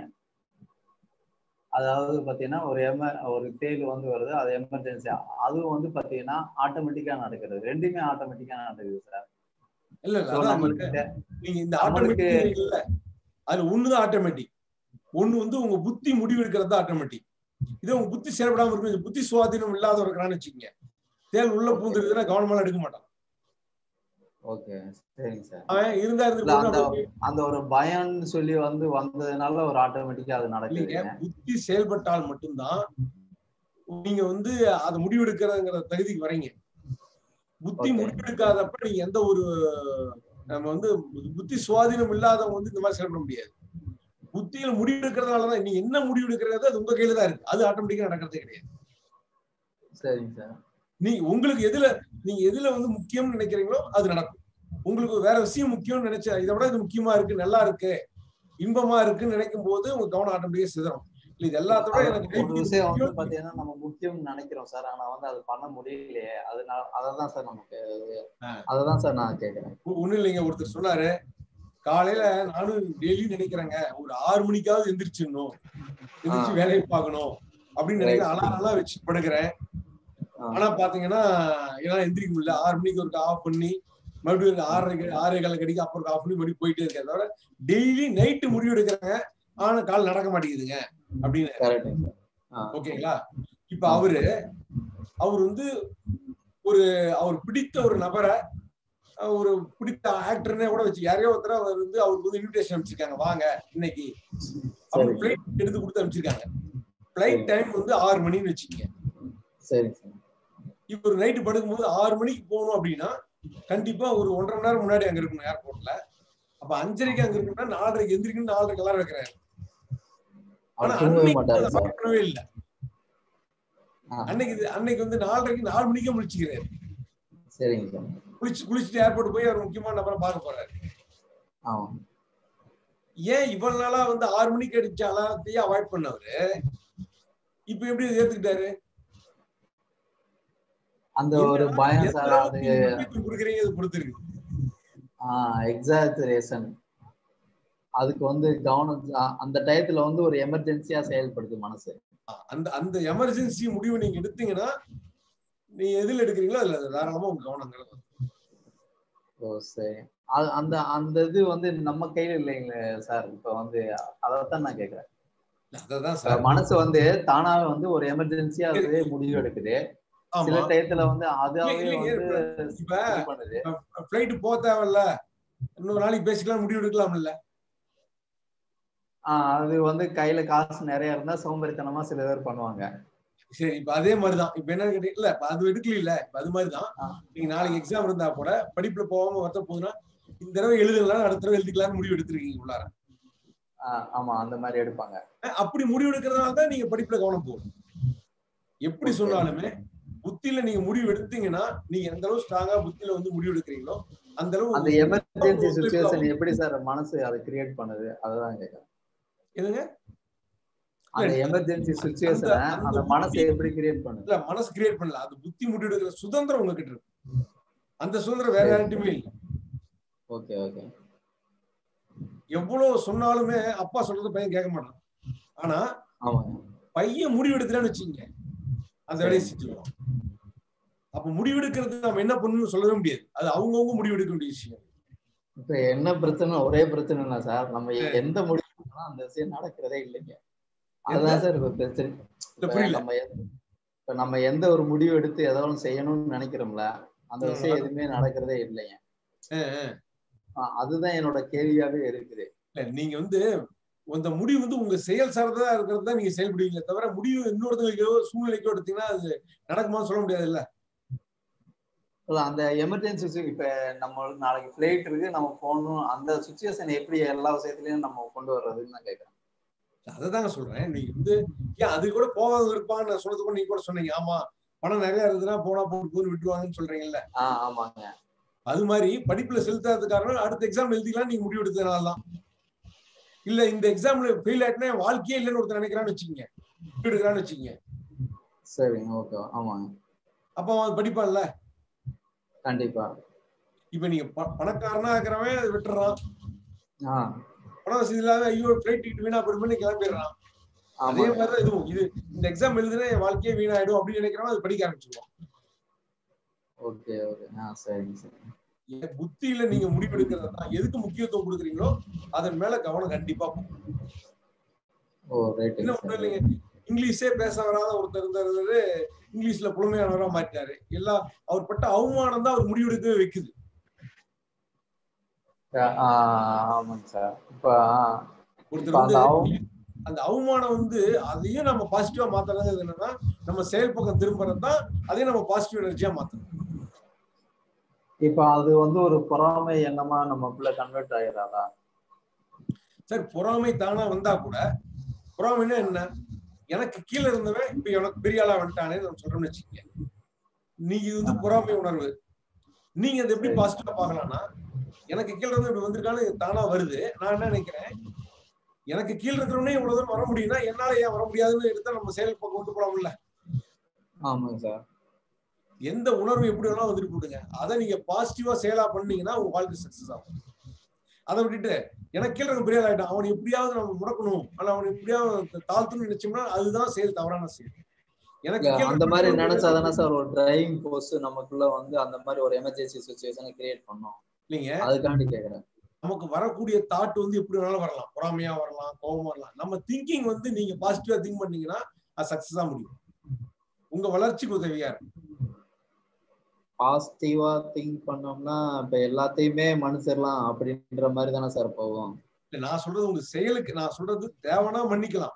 அதாவது பாத்தீங்கன்னா ஒரு எம ஒரு தேல் வந்து வருது அது எமர்ஜென்சி அதுவும் வந்து பாத்தீங்கன்னா ஆட்டோமேட்டிக்கா நடக்கிறது ரெண்டுமே ஆட்டோமேட்டிக்கா நடக்குது சார் இல்ல இல்ல So, அதான் நம்மளுக்கு இல்ல. நீங்க இந்த நம்மளுக்கு ஆட்டோமேட்டிக் இல்ல அதுல ஒண்ணுதான் ஆட்டோமேட்டிக் ஒண்ணு வந்து உங்க புத்தி முடிவு எடுக்கிறது ஆட்டோமேட்டிக் இதே உங்க புத்தி செயல்படாம இருக்கு புத்தி சுவாதீனம் இல்லாத ஒரு கிரான்னு வச்சுக்கோங்க தேல் உள்ள பூந்துருக்குன்னா கவனமெல்லாம் எடுக்க மாட்டான் ஓகே சரிங்க சார் அவன் இருந்தா இருந்து இல்ல அந்த போனா அந்த ஒரு பயம்னு சொல்லி வந்து வந்ததுனால ஒரு ஆட்டோமேட்டிக்கா அது இல்லைங்க நடக்குதுங்க புத்தி செயல்பட்டால் மட்டும்தான் நீங்க வந்து அதை முடிவெடுக்கிறதுங்கிற தகுதிக்கு வரீங்க புத்தி Okay. முடிவெடுக்காதப்ப நீங்க எந்த ஒரு நம்ம வந்து புத்தி சுவாதீனம் இல்லாதவங்க வந்து இந்த மாதிரி செயல்பட முடியாது புத்தியில முடிவெடுக்கிறதுனாலதான் நீ என்ன முடிவெடுக்கிறது அது உங்க கையில தான் இருக்கு அது ஆட்டோமேட்டிக்கா நடக்கிறதே கிடையாது சரிங்க சார் நீ உங்களுக்கு எதுல நீங்க எதுல வந்து முக்கியம்னு நினைக்கிறீங்களோ அது நடக்கும் உங்களுக்கு வேற விஷயம் முக்கியம்னு நினைச்சா இதை விட இது முக்கியமா இருக்கு நல்லா இருக்கு இன்பமா இருக்குன்னு நினைக்கும் போது உங்க கவனம் ஆட்டோமேட்டிக்கா சிதறும் இல்ல இது எல்லாத்தோட அது எனக்கு ஒரு லைஃப் விஷயம் வந்து முக்கியம் பாத்தீங்கன்னா நம்ம முக்கியம்னு நினைக்கிறோம் சார் ஆனா வந்து அது பண்ண முடியலையே அதனால அததான் சார் நமக்கு அததான் சார் நான் கேக்குறேன் ஒண்ணும் இல்லைங்க ஒருத்தர் சொன்னாரு காலையில நானும் டெய்லி நினைக்கிறேங்க ஒரு ஆறு மணிக்காவது எந்திரிச்சிடணும் எந்திரிச்சு ஆ. வேலையை பார்க்கணும் அப்படின்னு நினைக்கிறேன் Right. அலாரம் எல்லாம் வச்சு படுக்கிறேன் ஆனா பாத்தீங்கன்னா என்னால எந்திரிக்க முடியல ஆறு மணிக்கு ஒரு ஆஃப் பண்ணி மறுபடியும் ஒரு ஆறரை ஆறே கால கடிக்கு அப்புறம் ஆஃப் பண்ணி மறுபடியும் போயிட்டே இருக்கேன் தவிர டெய்லி நைட்டு முடிவு எடுக்கிறாங்க ஆனா கால் நடக்க மாட்டேங்குதுங்க அப்படின்னு கரெக்டுங்க சார் ஓகேங்களா இப்ப அவரு அவர் வந்து ஒரு அவர் பிடித்த ஒரு நபரை அஹ் ஒரு பிடித்த ஆக்டர்னே கூட வச்சு யாரையோ ஒருத்தர் அவர் வந்து அவருக்கு வந்து இன்விடேஷன் அனுப்பிச்சிருக்காங்க வாங்க இன்னைக்கு அவர் சரி. பிளைட் எடுத்து கொடுத்து அனுப்பிச்சிருக்காங்க பிளைட் டைம் வந்து ஆறு மணின்னு வச்சுக்கோங்க சரிங்க சார் இவர் நைட்டு படுக்கும்போது ஆறு மணிக்கு போகணும் அப்படின்னா கண்டிப்பா ஒரு ஒன்றரை மணி நேரம் முன்னாடி அங்க இருக்கணும் ஏர்போர்ட்ல அப்ப அஞ்சரைக்கு அங்க இருக்கணும்னா நாலரைக்கு எந்திரிக்கணும் நாலரைக்கு எல்லாரும் வைக்கிறாரு ஆனா அவர் தூங்கவே அன்னைக்கு மாட்டாரு அதை சார் follow பண்ணவே இல்லை ஆ. அன்னைக்கு இது- அன்னைக்கு வந்து நாலரைக்கு நாலு மணிக்கே முடிச்சுக்கிறாரு சரிங்க சார் குளிச்சு குளிச்சுட்டு ஏர்போர்ட் போய் அவர் முக்கியமான நபரை பார்க்க போறாரு ஆமா ஏன் இவ்வளவு நாளா வந்து ஆறு மணிக்கு அடிச்ச அலாரத்தையே அவாய்ட் பண்ணவரு இப்ப எப்படி இதை ஏத்துக்கிட்டாரு அந்த ஒரு பயம் எந்த சார் அளவுக்கு அது நீங்க முக்கியத்துவம் கொடுக்குறீங்க அது பொறுத்து இருக்கு எக்ஸாஜரேஷன் அதுக்கு வந்து கவனம் அ- அந்த டயத்துல வந்து ஒரு எமர்ஜென்சியா செயல்படுது மனசு அந்த அந்த எமர்ஜென்சி முடிவு நீங்க எடுத்தீங்கன்னா நீ எதுல எடுக்கிறீங்களோ அதுல தாராளமா உங்க கவனங்கிறது ஓ சரி அது அந்த அந்த இது வந்து நம்ம கையில இல்லைங்களே சார் இப்ப வந்து அதைத்தான் நான் கேக்குறேன் அததான் இப்ப சார் மனசு வந்து தானாவே வந்து ஒரு எமர்ஜென்சியா அதுவே முடிவு எடுக்குது சில ஆமா. டயத்துல வந்து அதாவே இல்லைங்க, வந்து இப்ப இது பண்ணுது பிளைட் போக தேவையில்ல இன்னொரு நாளைக்கு பேசிக்கலாம் முடிவு எடுக்கலாம்ல ஆஹ் அது வந்து கையில காசு நிறைய இருந்தா சோம்பேறித்தனமா சில பேர் பண்ணுவாங்க சரி இப்ப அதே மாதிரிதான் இப்ப என்ன கேட்டீங்க இல்ல இப்ப அது எடுக்கல இல்ல இப்ப அது மாதிரிதான் நீங்க நாளைக்கு எக்ஸாம் இருந்தா கூட படிப்புல போகாம வருத்த போகுதுன்னா இந்த தடவை எழுதலாம் அடுத்த தடவை எழுதிக்கலாம்னு முடிவு எடுத்திருக்கீங்க உள்ளார ஆஹ் ஆமா அந்த மாதிரி எடுப்பாங்க அஹ் அப்படி முடிவு எடுக்கிறதுனால தான் நீங்க படிப்புல கவனம் போகும் எப்படி சொன்னாலுமே புத்தியில நீங்க முடிவு எடுத்தீங்கன்னா நீங்க எந்த அளவு ஸ்ட்ராங்கா புத்தியில வந்து முடிவு எடுக்கிறீங்களோ அந்த அளவு அந்த உங்க- எமர்ஜென்சி உங்களுக்கு சுச்சுவேஷன் ஆகும். எப்படி சார் மனசு அதை கிரியேட் பண்ணுது அதுதான் கேட்கறேன் எதுங்க அந்த இல்ல, எமர்ஜென்சி அந்த- சுச்சுவேஷனை அந்த அந்த மனசை புத்தி- எப்படி கிரியேட் பண்ணுது இல்ல மனசு கிரியேட் பண்ணல அது புத்தி முடிவு எடுக்கிற சுதந்திரம் உங்ககிட்ட இருக்கு அந்த சுதந்திரம் வேற சரி. யார்கிட்டயுமே இல்லை ஓகே ஓகே எவ்வளவு சொன்னாலுமே அப்பா சொல்றது பையன் கேட்க மாட்டான் ஆனா ஆமாங்க பையன் முடிவு எடுக்கிறான்னு வச்சுக்கோங்க அந்த வேலையை செஞ்சுருவான் அப்ப முடிவெடுக்கிறது நம்ம என்ன பண்ணணும்னு சொல்லவே முடியாது அது அவங்கவுங்க முடிவெடுக்க வேண்டிய விஷயம் இப்ப என்ன பிரச்சனை ஒரே பிரச்சனை இல்ல சார் நம்ம எந்த முடிவு எடுத்தாலும் அந்த விஷயம் நடக்கிறதே இல்லைங்க அதுதான் சார் இப்ப பிரச்சனை இப்ப புரியல. நம்ம எந்த- இப்ப நம்ம எந்த ஒரு முடிவு எடுத்து ஏதோ ஒண்ணு செய்யணும்னு நினைக்கிறோம்ல அந்த ம், விஷயம் அது- எதுவுமே நடக்கிறதே இல்லைங்க அஹ் அஹ். ஆஹ் அதுதான் என்னோட கேள்வியாவே இருக்குது இல்ல நீங்க வந்து அந்த முடிவு வந்து உங்க செயல் சார்ந்ததா இருக்கிறது தான் நீங்க செயல்படுவீங்களே தவிர முடிவு இன்னொருத்தங்களுக்கோ சூழ்நிலைக்கோ எடுத்தீங்கன்னா அது நடக்குமான்னு சொல்ல முடியாது இல்ல இல்ல, அந்த எமர்ஜென்சி இப்ப நம்ம நாளைக்கு ஃபிளைட் இருக்கு நம்ம போகணும் அந்த சுச்சுவேஷன் எப்படி எல்லா விஷயத்துலயும் நம்ம கொண்டு வர்றதுன்னு நான் கேக்குறேன் அததாங்க சொல்றேன் நீங்க வந்து ஏன் அது கூட போகாத இருப்பான்னு நான் சொன்னது கூட நீங்க கூட சொன்னீங்க ஆமா பணம் நிறைய இருந்ததுன்னா போனா போட்டு போய் விட்டுருவாங்கன்னு சொல்றீங்கல்ல ஆஹ் ஆமாங்க அது மாதிரி படிப்புல செலுத்தாத காரணம் அடுத்த எக்ஸாம் எழுதிக்கலாம் நீங்க முடிவு எடுத்ததுனால தான் இல்ல இந்த எக்ஸாம்ல ஃபெயில் ஆயிட்டுனா என் வாழ்க்கையே இல்லைன்னு ஒருத்தர் நினைக்கிறான்னு வச்சுக்கோங்க முடிவு எடுக்கிறான்னு வச்சுக்கோங்க சரிங்க ஓகே ஆமாங்க அப்ப அவன் படிப்பான்ல கண்டிப்பா இப்ப நீங்க ப- பணக்காரனா இருக்கிறவன் அதை விட்டுறான் ஆஹ் பணம் வசதி இல்லாத ஐயோ ஃபிளைட் டிக்கெட் வீணா போயிடுமே கிளம்பிடுறான் அதே ஆமாங்க மாதிரிதான் இதுவும் இது இந்த எக்ஸாம் எழுதுனா என் வாழ்க்கையே வீணாயிடும் அப்படின்னு நினைக்கிறவன் அது படிக்க ஆரம்பிச்சிருவான் ஓகே ஓகே ஆ சரிங்க சரி என் புத்தியில நீங்க முடிவு எடுக்கிறது தான் எதுக்கு முக்கியத்துவம் கொடுக்குறீங்களோ அதன் மேல கவனம் கண்டிப்பா போகும் ஓ ரைட்டுங்க என்ன ஒண்ணும் இல்லைங்க இங்கிலீஷே பேச வராத ஒருத்தர் இருந்தாரு இங்கிலீஷ்ல புலமையானவரா மாட்டாரு எல்லா அவர் பட்ட அவமானம் தான் அவர் முடிவெடுக்கவே வைக்குது ஆமாங்க சார் இப்ப ஒருத்தர் இப்ப வந்து அந்த அவ- அந்த அவமானம் வந்து அதையும் நம்ம பாசிட்டிவா மாத்துறது என்னன்னா நம்ம செயல் பக்கம் திரும்புறது தான் அதையும் நம்ம பாசிட்டிவ் எனர்ஜியா மாத்தணும் இப்ப அது வந்து ஒரு பொறாமை எண்ணமா நமக்குள்ள கன்வெர்ட் ஆயிடாதா சார் பொறாமை தானா வந்தா கூட பொறாமைன்னா என்ன எனக்கு கீழே இருந்தவன் இப்ப எனக்கு பெரிய ஆளா வந்துட்டானே நம்ம சொல்றோம்னு வச்சுக்கோங்க நீங்க இது வந்து பொறாமை உணர்வு நீங்க அதை எப்படி பாசிட்டிவா பார்க்கலாம்னா எனக்கு கீழே இருந்து இப்படி வந்திருக்கான்னு தானா வருது நான் என்ன நினைக்கிறேன் எனக்கு கீழ இருக்கிறவனே இவ்வளவு தூரம் வர முடியும்னா என்னால ஏன் வர முடியாதுன்னு எடுத்தா நம்ம செயல் பக்கம் கொண்டு போலாம்ல ஆமாங்க சார் எந்த உணர்வு எப்படி வேணாலும் வந்துட்டு போடுங்க அதை நீங்க பாசிட்டிவா செயலா பண்ணீங்கன்னா உங்க வாழ்க்கை சக்சஸ் ஆகும் அதை விட்டுட்டு எனக்கு கீழே இருக்க பெரிய ஆள் ஆயிட்டான் அவன் எப்படியாவது நம்ம முடக்கணும் அல்ல அவன் எப்படியாவது தாழ்த்தணும்னு நினைச்சோம்னா அதுதான் செயல் தவறான செயல் எனக்கு இல்ல, கீழ அந்த மாதிரி இருக்கிறவன் நினைச்சாதானே சார் ஒரு டிரைவிங் போர்ஸ் நமக்குள்ள வந்து அந்த மாதிரி ஒரு எமர்ஜென்சி சுச்சுவேஷனை கிரியேட் பண்ணும் இல்லைங்க அதுக்காண்டி கேக்குறேன் நமக்கு வரக்கூடிய தாட் வந்து எப்படி வேணாலும் வரலாம் பொறாமையா வரலாம் கோபமா வரலாம் நம்ம திங்கிங் வந்து நீங்க பாசிட்டிவா திங்க் பண்ணீங்கன்னா அது சக்சஸா முடியும் உங்க வளர்ச்சிக்கு உதவியா இருக்கும் பாசிட்டிவா திங்க் பண்ணோம்னா இப்ப எல்லாத்தையுமே மனுஷர்லாம் அப்படின்ற மாதிரி தானே சார் போகும் இல்ல, நான் சொல்றது உங்க செயலுக்கு நான் சொல்றது தேவனா மன்னிக்கலாம்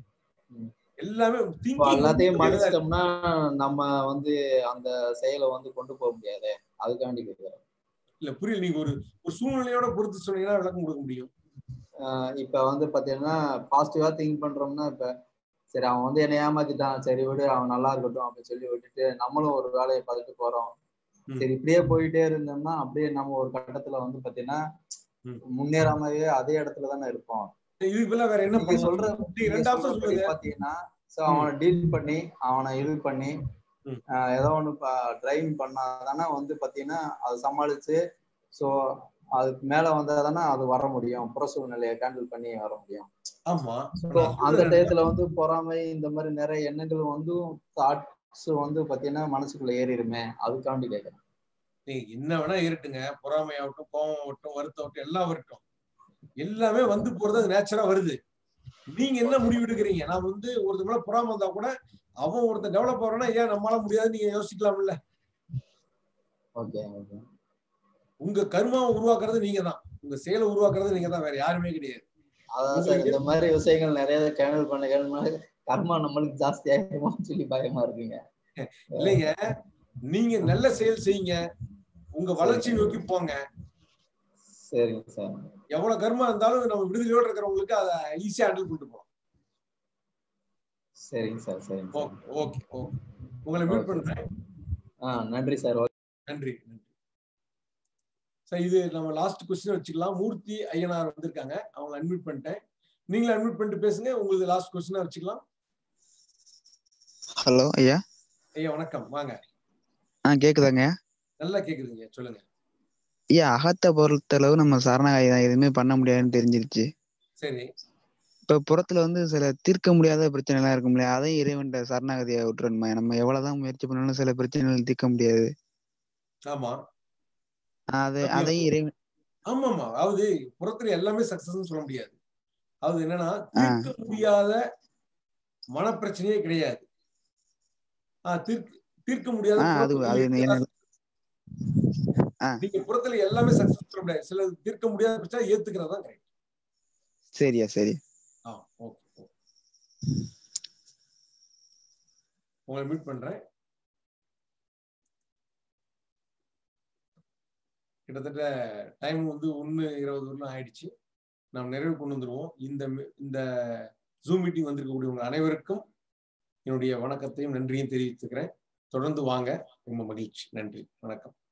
எல்லாமே இப்போ திங்கிங் எல்லாத்தையும் மன்னிச்சிட்டோம்னா நம்ம வந்து அந்த செயலை வந்து கொண்டு போக முடியாது அதுக்காண்டி கேக்குறேன் இல்ல புரியல நீங்க ஒரு ஒரு சூழ்நிலையோட பொறுத்து சொன்னீங்கன்னா விளக்கம் கொடுக்க முடியும் ஆஹ் இப்ப வந்து பாத்தீங்கன்னா பாசிட்டிவா திங்க் பண்றோம்னா இப்ப சரி அவன் வந்து என்னை ஏமாத்திட்டான் சரி விடு அவன் நல்லா இருக்கட்டும் அப்படின்னு சொல்லி விட்டுட்டு நம்மளும் ஒரு வேலையை பார்த்துட்டு போறோம் சரி இப்படியே போயிட்டே இருந்தோம்னா அப்படியே நம்ம ஒரு கட்டத்துல வந்து பாத்தீங்கன்னா முன்னேறாமவே அதே இடத்துல தானே இருப்போம் இதுக்கு பதிலா வேற என்ன நீங்க சொல்ற பண்ணணும் நீங்க ரெண்டு ஆப்ஷன் சொல்றபடி சொல்லுங்க பாத்தீங்கன்னா சோ அவனை டீல் பண்ணி அவனை இது பண்ணி ஆஹ் ஏதோ ஒண்ணு டிரைவிங் பண்ணாதானே வந்து பாத்தீங்கன்னா அது சமாளிச்சு சோ அதுக்கு மேல வந்தாதானே அது வர முடியும் புற சூழ்நிலையை ஹேண்டில் பண்ணி வர முடியும் ஆமா So, அந்த டயத்துல வந்து பொறாமை இந்த மாதிரி நிறைய எண்ணங்கள் வந்து தாட்ஸ் வந்து பாத்தீங்கன்னா மனசுக்குள்ள ஏறிடுமே அதுக்காண்டி கேக்குறேன் நீங்க என்ன வேணா இருட்டுங்க பொறாமையாகட்டும் கோபம் ஆகட்டும் வருத்தம் ஆகட்டும் எல்லாம் வரட்டும் எல்லாமே வந்து போறது அது நேச்சரா வருது நீங்க என்ன முடிவு எடுக்கிறீங்க நான் வந்து ஒருத்தர் மேல பொறாம வந்தா கூட அவன் ஒருத்தன் டெவலப் ஆகிறானா ஏன் நம்மளால முடியாது நீங்க யோசிக்கலாம்ல ஓகே ஓகே உங்க கர்மாவை உருவாக்குறது நீங்க தான் உங்க செயலை உருவாக்குறது நீங்க தான் வேற யாருமே கிடையாது அதான் சார் இந்த மாதிரி விஷயங்கள் நிறைய கேண்டல் பண்ண கேண்டல் பண்ண கர்மா நம்மளுக்கு ஜாஸ்தி ஆயிருமோன்னு சொல்லி பயமா இருக்குங்க இல்லைங்க நீங்க நல்ல செயல் செய்யுங்க உங்க வளர்ச்சி நோக்கி போங்க சரிங்க சார் எவ்வளவு கர்மா இருந்தாலும் நம்ம விடுதலையோட இருக்கிறவங்களுக்கு அதை ஈஸியா ஹேண்டில் பண்ணிட்டு போகலாம் சரிங்க சார் சரிங்க சார் ஓகே ஓகே ஓகே உங்களை மீட் Okay. பண்றேன் ஆ நன்றி சார் நன்றி நன்றி சார் இது நம்ம லாஸ்ட் கொஸ்டின் வச்சுக்கலாம் மூர்த்தி ஐயனார் வந்திருக்காங்க அவங்க அட்மிட் பண்ணிட்டேன் நீங்களும் அட்மிட் பண்ணிட்டு பேசுங்க உங்களுக்கு லாஸ்ட் கொஸ்டினா வச்சுக்கலாம் ஹலோ ஐயா ஐயா வணக்கம் வாங்க ஆ கேக்குதாங்க நல்லா கேக்குதுங்க சொல்லுங்க ஐயா அகத்தை பொறுத்தளவு நம்ம சரணாகதி தான் எதுவுமே பண்ண முடியாதுன்னு தெரிஞ்சிருச்சு சரி இப்ப புறத்துல வந்து சில தீர்க்க முடியாத பிரச்சனை எல்லாம் இருக்கும் இல்லையா அதையும் இறைவன்ட்ட சரணாகதியை விட்டுறணுமா நம்ம எவ்வளவுதான் முயற்சி பண்ணாலும் சில பிரச்சனைகள் தீர்க்க முடியாது ஆமா அது அதையும் இறைவன் ஆமாமா அதாவது புறத்துல எல்லாமே சக்சஸ் சொல்ல முடியாது அது என்னன்னா தீர்க்க முடியாத மனப்பிரச்சனையே கிடையாது ஆஹ் தீர்க்க தீர்க்க முடியாத ஆஹ் அது புறத்துல அது இருக்கிறதா- என்ன ஆ நீங்க புறத்துல எல்லாமே சக்சஸ் சொல்ல முடியாது சில தீர்க்க முடியாத பிரச்சனை ஏத்துக்கிறது தான் கரெக்ட் சரியா சரி ஆ ஓகே உங்களை மீட் பண்றேன் கிட்டத்தட்ட டைம் வந்து ஒன்று இருபது வரலாம் ஆயிடுச்சு நாம் நிறைவு கொண்டு வந்துருவோம் இந்த மி- இந்த ஜூம் மீட்டிங் வந்திருக்கக்கூடிய உங்க அனைவருக்கும் என்னுடைய வணக்கத்தையும் நன்றியும் தெரிவித்துக்கிறேன் தொடர்ந்து வாங்க ரொம்ப மகிழ்ச்சி நன்றி வணக்கம்